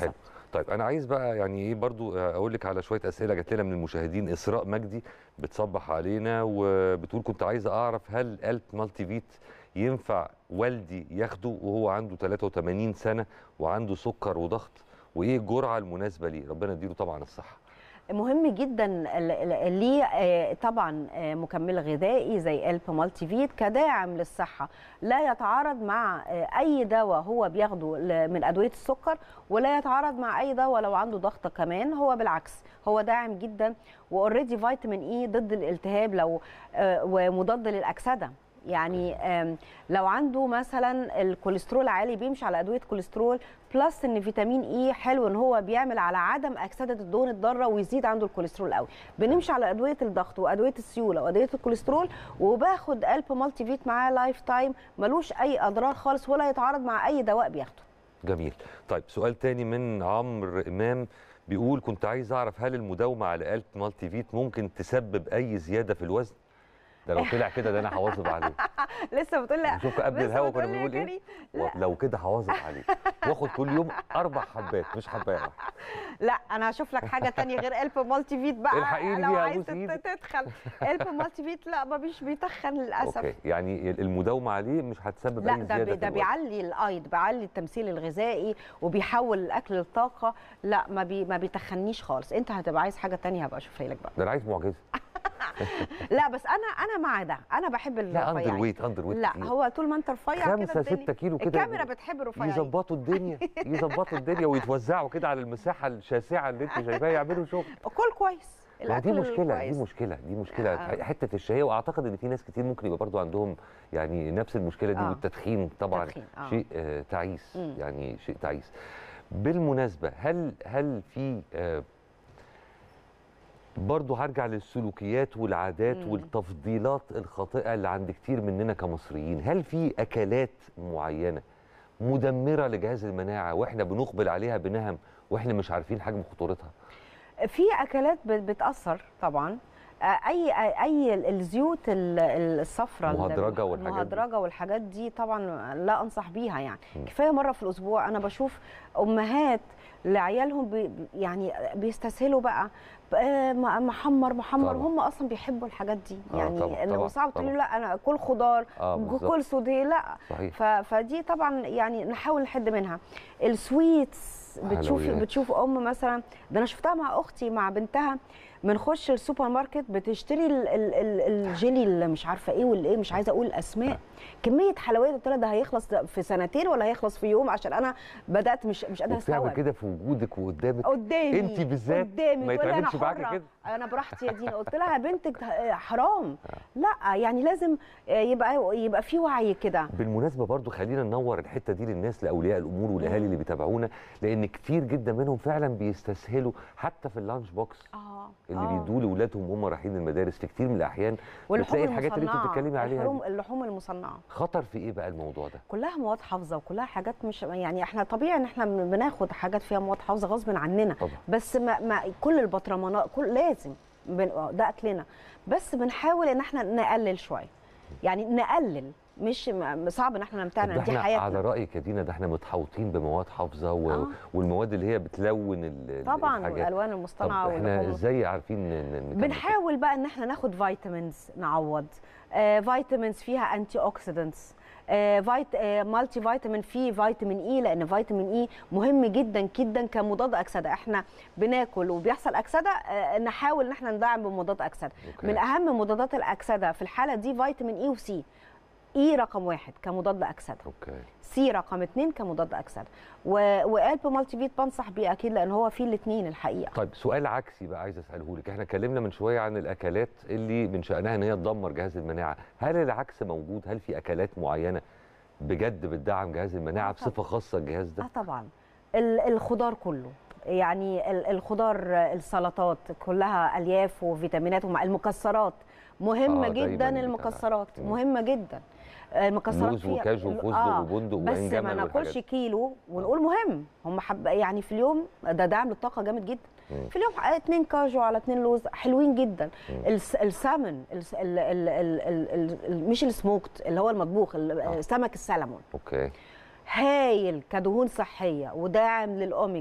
Speaker 1: طيب انا عايز بقى يعني ايه برضو اقول لك على شويه اسئله جات لنا من المشاهدين اسراء مجدي بتصبح علينا وبتقول كنت عايزه اعرف هل قلب مالتي فيت ينفع والدي ياخده وهو عنده 83 سنه وعنده سكر وضغط وايه الجرعه المناسبه ليه ربنا يديله طبعا الصحه
Speaker 9: مهم جدا ال- ال- ليه آه، طبعا آه، مكمل غذائي زي الب مالتي فيت كداعم للصحه لا يتعارض مع آه، اي دواء هو بياخده ل- من ادويه السكر ولا يتعارض مع اي دواء لو عنده ضغط كمان هو بالعكس هو داعم جدا واوريدي فيتامين اي ضد الالتهاب لو آه، ومضاد للاكسده يعني آم، لو عنده مثلا الكوليسترول عالي بيمشي على ادويه كوليسترول بلس ان فيتامين اي حلو ان هو بيعمل على عدم اكسده الدهون الضاره ويزيد عنده الكوليسترول قوي بنمشي على ادويه الضغط وادويه السيوله وادويه الكوليسترول وباخد الب مالتي فيت معاه لايف تايم ملوش اي اضرار خالص ولا يتعارض مع اي دواء بياخده
Speaker 1: جميل طيب سؤال تاني من عمرو امام بيقول كنت عايز اعرف هل المداومه على قلب مالتي فيت ممكن تسبب اي زياده في الوزن ده لو طلع كده ده انا هواظب عليه
Speaker 9: لسه بتقول لي
Speaker 1: شوف قبل
Speaker 9: لسه
Speaker 1: الهوا
Speaker 9: بتقول
Speaker 1: كنا
Speaker 9: لي يا
Speaker 1: بنقول ايه
Speaker 9: كريم.
Speaker 1: و- لو كده هواظب عليه واخد كل يوم اربع حبات مش حبايه واحده
Speaker 9: لا انا هشوف لك حاجه تانية غير الب مالتي فيت بقى
Speaker 1: الحقيني
Speaker 9: لو
Speaker 1: بيها،
Speaker 9: عايز
Speaker 1: أبوس إيدك.
Speaker 9: تت- تدخل الب مالتي فيت لا ما بيش بيتخن للاسف
Speaker 1: اوكي يعني المداومه عليه مش هتسبب
Speaker 9: لا
Speaker 1: اي
Speaker 9: ده
Speaker 1: زياده
Speaker 9: بي
Speaker 1: في
Speaker 9: ده
Speaker 1: الوزن
Speaker 9: بيعلي الايض بيعلي التمثيل الغذائي وبيحول الاكل لطاقه لا ما بي ما بيتخنيش خالص انت هتبقى عايز حاجه تانية هبقى اشوفها لك بقى
Speaker 1: ده انا عايز معجزه
Speaker 9: لا بس انا انا مع ده انا بحب
Speaker 1: لا اندر
Speaker 9: الرفيعين
Speaker 1: ويت اندر ويت
Speaker 9: لا هو طول ما انت رفيع كده
Speaker 1: خمسة
Speaker 9: الدنيا-
Speaker 1: ستة كيلو كده
Speaker 9: الكاميرا بتحب الرفيعين
Speaker 1: يظبطوا الدنيا يظبطوا الدنيا ويتوزعوا كده على المساحه الشاسعه اللي انت شايفاها يعملوا شغل
Speaker 9: كل كويس
Speaker 1: ما دي
Speaker 9: الأكل
Speaker 1: مشكله
Speaker 9: الكويس.
Speaker 1: دي مشكله دي مشكله
Speaker 9: آه.
Speaker 1: حته الشهيه واعتقد ان في ناس كتير ممكن يبقى برضو عندهم يعني نفس المشكله دي
Speaker 9: آه.
Speaker 1: والتدخين طبعا
Speaker 9: تدخين، آه.
Speaker 1: شيء آه تعيس
Speaker 9: مم.
Speaker 1: يعني شيء تعيس بالمناسبه هل هل في آه برضو هرجع للسلوكيات والعادات
Speaker 9: مم.
Speaker 1: والتفضيلات الخاطئه اللي عند كتير مننا كمصريين هل في اكلات معينه مدمره لجهاز المناعه واحنا بنقبل عليها بنهم واحنا مش عارفين حجم خطورتها
Speaker 9: في اكلات بت- بتاثر طبعا آه، اي اي الزيوت ال- الصفراء
Speaker 1: مهدرجة والحاجات دي.
Speaker 9: المهدرجه والحاجات دي طبعا لا انصح بيها يعني
Speaker 1: مم.
Speaker 9: كفايه مره في الاسبوع انا بشوف امهات لعيالهم بي يعني بيستسهلوا بقى آه، م- محمر محمر
Speaker 1: طبعا.
Speaker 9: هم اصلا بيحبوا الحاجات دي
Speaker 1: آه،
Speaker 9: يعني
Speaker 1: طبعا،
Speaker 9: لو
Speaker 1: طبعا،
Speaker 9: صعب تقول له
Speaker 1: طبعا.
Speaker 9: لا انا كل خضار
Speaker 1: اه بالظبط
Speaker 9: كل سودي لا
Speaker 1: صحيح
Speaker 9: ف... فدي طبعا يعني نحاول نحد منها السويتس بتشوفي
Speaker 1: حلويات.
Speaker 9: بتشوف ام مثلا ده انا شفتها مع اختي مع بنتها بنخش السوبر ماركت بتشتري ال ال ال الجيلي اللي مش عارفه ايه والايه مش عايزه اقول اسماء كميه حلويات قلت لها ده هيخلص في سنتين ولا هيخلص في يوم عشان انا بدات مش مش قادره
Speaker 1: وبتعمل
Speaker 9: استوعب
Speaker 1: كده في وجودك وقدامك
Speaker 9: قدامي
Speaker 1: انت بالذات
Speaker 9: قدامي
Speaker 1: ما
Speaker 9: تقول لي انا
Speaker 1: يتعملش معاكي
Speaker 9: حره
Speaker 1: كده
Speaker 9: انا براحتي يا دينا قلت لها يا بنتك ده حرام لا يعني لازم يبقى يبقى في وعي كده
Speaker 1: بالمناسبه برضو خلينا ننور الحته دي للناس لاولياء الامور والاهالي اللي بيتابعونا لان كتير جدا منهم فعلا بيستسهلوا حتى في اللانش بوكس
Speaker 9: اه
Speaker 1: اللي
Speaker 9: آه.
Speaker 1: بيدوه لاولادهم وهم رايحين المدارس في كتير من الاحيان بتلاقي الحاجات اللي انت
Speaker 9: المصنعة،
Speaker 1: بتتكلمي عليها
Speaker 9: اللحوم
Speaker 1: دي.
Speaker 9: اللحوم المصنعه
Speaker 1: خطر في ايه بقى الموضوع ده
Speaker 9: كلها مواد حافظه وكلها حاجات مش يعني احنا طبيعي ان احنا بناخد حاجات فيها مواد حافظه غصب عننا
Speaker 1: طبعا
Speaker 9: بس ما, ما كل البطرمانات كل لازم بن... آه، ده اكلنا بس بنحاول ان احنا نقلل شويه يعني نقلل مش م- صعب ان احنا
Speaker 1: طب
Speaker 9: نمتنع
Speaker 1: ده
Speaker 9: دي
Speaker 1: احنا
Speaker 9: حياتنا
Speaker 1: على رايك يا دينا ده احنا متحوطين بمواد حافظه و...
Speaker 9: آه.
Speaker 1: والمواد اللي هي بتلون ال- ال-
Speaker 9: طبعا
Speaker 1: الحاجات
Speaker 9: والالوان
Speaker 1: طب
Speaker 9: المصطنعه
Speaker 1: احنا
Speaker 9: واللحوم
Speaker 1: ازاي عارفين ن- ن- نكمل كده؟
Speaker 9: بنحاول بقى ان احنا ناخد فيتامينز نعوض آه فيتامينز فيها انتي اوكسيدنتس آه فيت آه مالتي فيتامين فيه فيتامين اي لان فيتامين اي مهم جدا جدا كمضاد اكسده احنا بناكل وبيحصل اكسده آه نحاول ان احنا ندعم بمضاد اكسده
Speaker 1: أوكي.
Speaker 9: من اهم مضادات الاكسده في الحاله دي فيتامين اي وسي اي رقم واحد كمضاد اكسده
Speaker 1: اوكي
Speaker 9: سي رقم اثنين كمضاد اكسده و- وقلب مالتي فيت بنصح بيه اكيد لان هو فيه الاثنين الحقيقه
Speaker 1: طيب سؤال عكسي بقى عايز اساله لك احنا اتكلمنا من شويه عن الاكلات اللي من شانها ان هي تدمر جهاز المناعه هل العكس موجود هل في اكلات معينه بجد بتدعم جهاز المناعه
Speaker 9: آه
Speaker 1: بصفه خاصه الجهاز ده
Speaker 9: اه طبعا ال- الخضار كله يعني ال- الخضار السلطات كلها الياف وفيتامينات ومع المكسرات مهمه
Speaker 1: آه،
Speaker 9: آه
Speaker 1: دايماً
Speaker 9: جدا
Speaker 1: بتاع-
Speaker 9: المكسرات
Speaker 1: مم.
Speaker 9: مهمه جدا المكسرات
Speaker 1: لوز
Speaker 9: فيها-
Speaker 1: وكاجو
Speaker 9: ال-
Speaker 1: وفستق وبندق
Speaker 9: بس
Speaker 1: وعين
Speaker 9: ما
Speaker 1: جمل
Speaker 9: ناكلش
Speaker 1: والحاجات
Speaker 9: كيلو ونقول مهم هم حب يعني في اليوم ده دعم للطاقه جامد جدا
Speaker 1: مم.
Speaker 9: في اليوم اتنين كاجو على اتنين لوز حلوين جدا
Speaker 1: مم.
Speaker 9: الس- السامن الس- ال ال ال ال ال مش السموكت اللي هو المطبوخ ال-
Speaker 1: آه.
Speaker 9: سمك السلمون
Speaker 1: اوكي
Speaker 9: هايل كدهون صحيه وداعم للاوميجا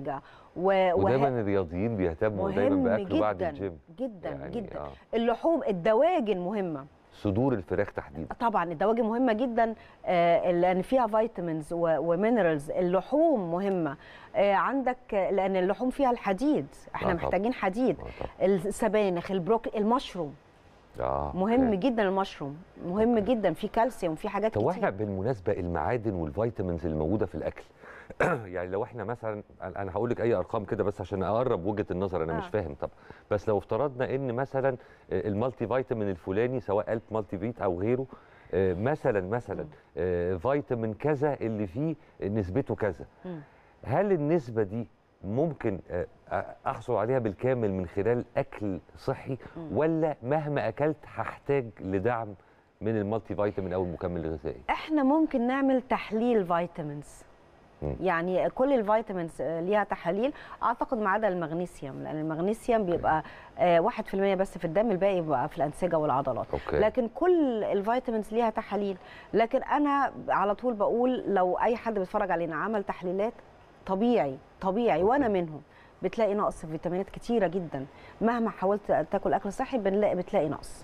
Speaker 9: و...
Speaker 1: ودايما
Speaker 9: وه-
Speaker 1: الرياضيين بيهتموا دايما
Speaker 9: مهم
Speaker 1: باكله بعد
Speaker 9: جدا
Speaker 1: الجيم
Speaker 9: جدا
Speaker 1: يعني
Speaker 9: جدا
Speaker 1: آه.
Speaker 9: اللحوم الدواجن مهمه
Speaker 1: صدور الفراخ تحديدا
Speaker 9: طبعا الدواجن مهمه جدا آه، لان فيها فيتامينز ومينرالز اللحوم مهمه آه، عندك لان اللحوم فيها الحديد احنا
Speaker 1: آه طبعاً.
Speaker 9: محتاجين حديد
Speaker 1: آه طبعاً.
Speaker 9: السبانخ البروك المشروم
Speaker 1: اه
Speaker 9: مهم
Speaker 1: أوكي.
Speaker 9: جدا المشروم مهم جدا في كالسيوم في حاجات
Speaker 1: طب
Speaker 9: كتير
Speaker 1: واحنا بالمناسبه المعادن والفيتامينز اللي موجوده في الاكل يعني لو احنا مثلا انا هقول لك اي ارقام كده بس عشان اقرب وجهه النظر انا
Speaker 9: آه.
Speaker 1: مش فاهم طب بس لو افترضنا ان مثلا المالتي فيتامين الفلاني سواء الف مالتي فيت او غيره آه، مثلا مثلا آه، فيتامين كذا اللي فيه نسبته كذا
Speaker 9: مم.
Speaker 1: هل النسبه دي ممكن آه، آه، احصل عليها بالكامل من خلال اكل صحي ولا مهما اكلت هحتاج لدعم من المالتي فيتامين او المكمل الغذائي
Speaker 9: احنا ممكن نعمل تحليل فيتامينز
Speaker 1: مم.
Speaker 9: يعني كل الفيتامينز آه، ليها تحاليل اعتقد ما عدا المغنيسيوم لان المغنيسيوم بيبقى آه، 1% بس في الدم الباقي بيبقى في الانسجه والعضلات
Speaker 1: أوكي.
Speaker 9: لكن كل الفيتامينز ليها تحاليل لكن انا على طول بقول لو اي حد بيتفرج علينا عمل تحليلات طبيعي طبيعي وانا منهم بتلاقي نقص في فيتامينات كتيره جدا مهما حاولت تاكل اكل صحي بنلاقي بتلاقي نقص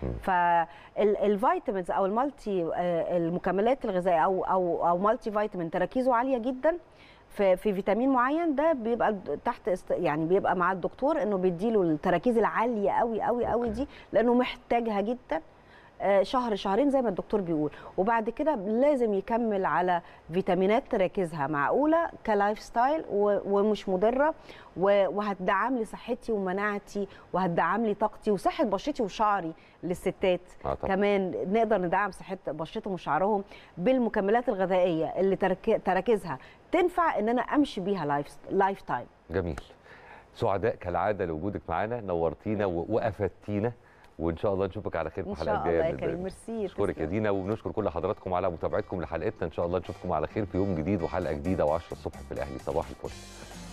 Speaker 9: فالفيتامينز او المالتي آه، المكملات الغذائيه او او او مالتي فيتامين تركيزه عاليه جدا في في فيتامين معين ده بيبقى تحت است يعني بيبقى مع الدكتور انه بيديله التراكيز العاليه قوي قوي قوي دي لانه محتاجها جدا آه، شهر شهرين زي ما الدكتور بيقول وبعد كده لازم يكمل على فيتامينات تركيزها معقوله كلايف ستايل و- ومش مضره و- وهتدعم لي صحتي ومناعتي وهتدعم لي طاقتي وصحه بشرتي وشعري للستات
Speaker 1: آه طبعاً.
Speaker 9: كمان نقدر ندعم صحه بشرتهم وشعرهم بالمكملات الغذائيه اللي ترك- تركيزها تنفع ان انا امشي بيها لايف لايف تايم
Speaker 1: جميل سعداء كالعاده لوجودك معانا نورتينا و- وافدتينا وان شاء الله نشوفك على خير في
Speaker 9: ان
Speaker 1: الحلقه
Speaker 9: شاء
Speaker 1: الجايه
Speaker 9: الله يا
Speaker 1: بإذن
Speaker 9: كريم
Speaker 1: الله.
Speaker 9: ميرسي
Speaker 1: نشكرك يا
Speaker 9: تسلم.
Speaker 1: دينا وبنشكر كل حضراتكم على متابعتكم لحلقتنا ان شاء الله نشوفكم على خير في يوم جديد وحلقه جديده و10 الصبح في الاهلي صباح الفل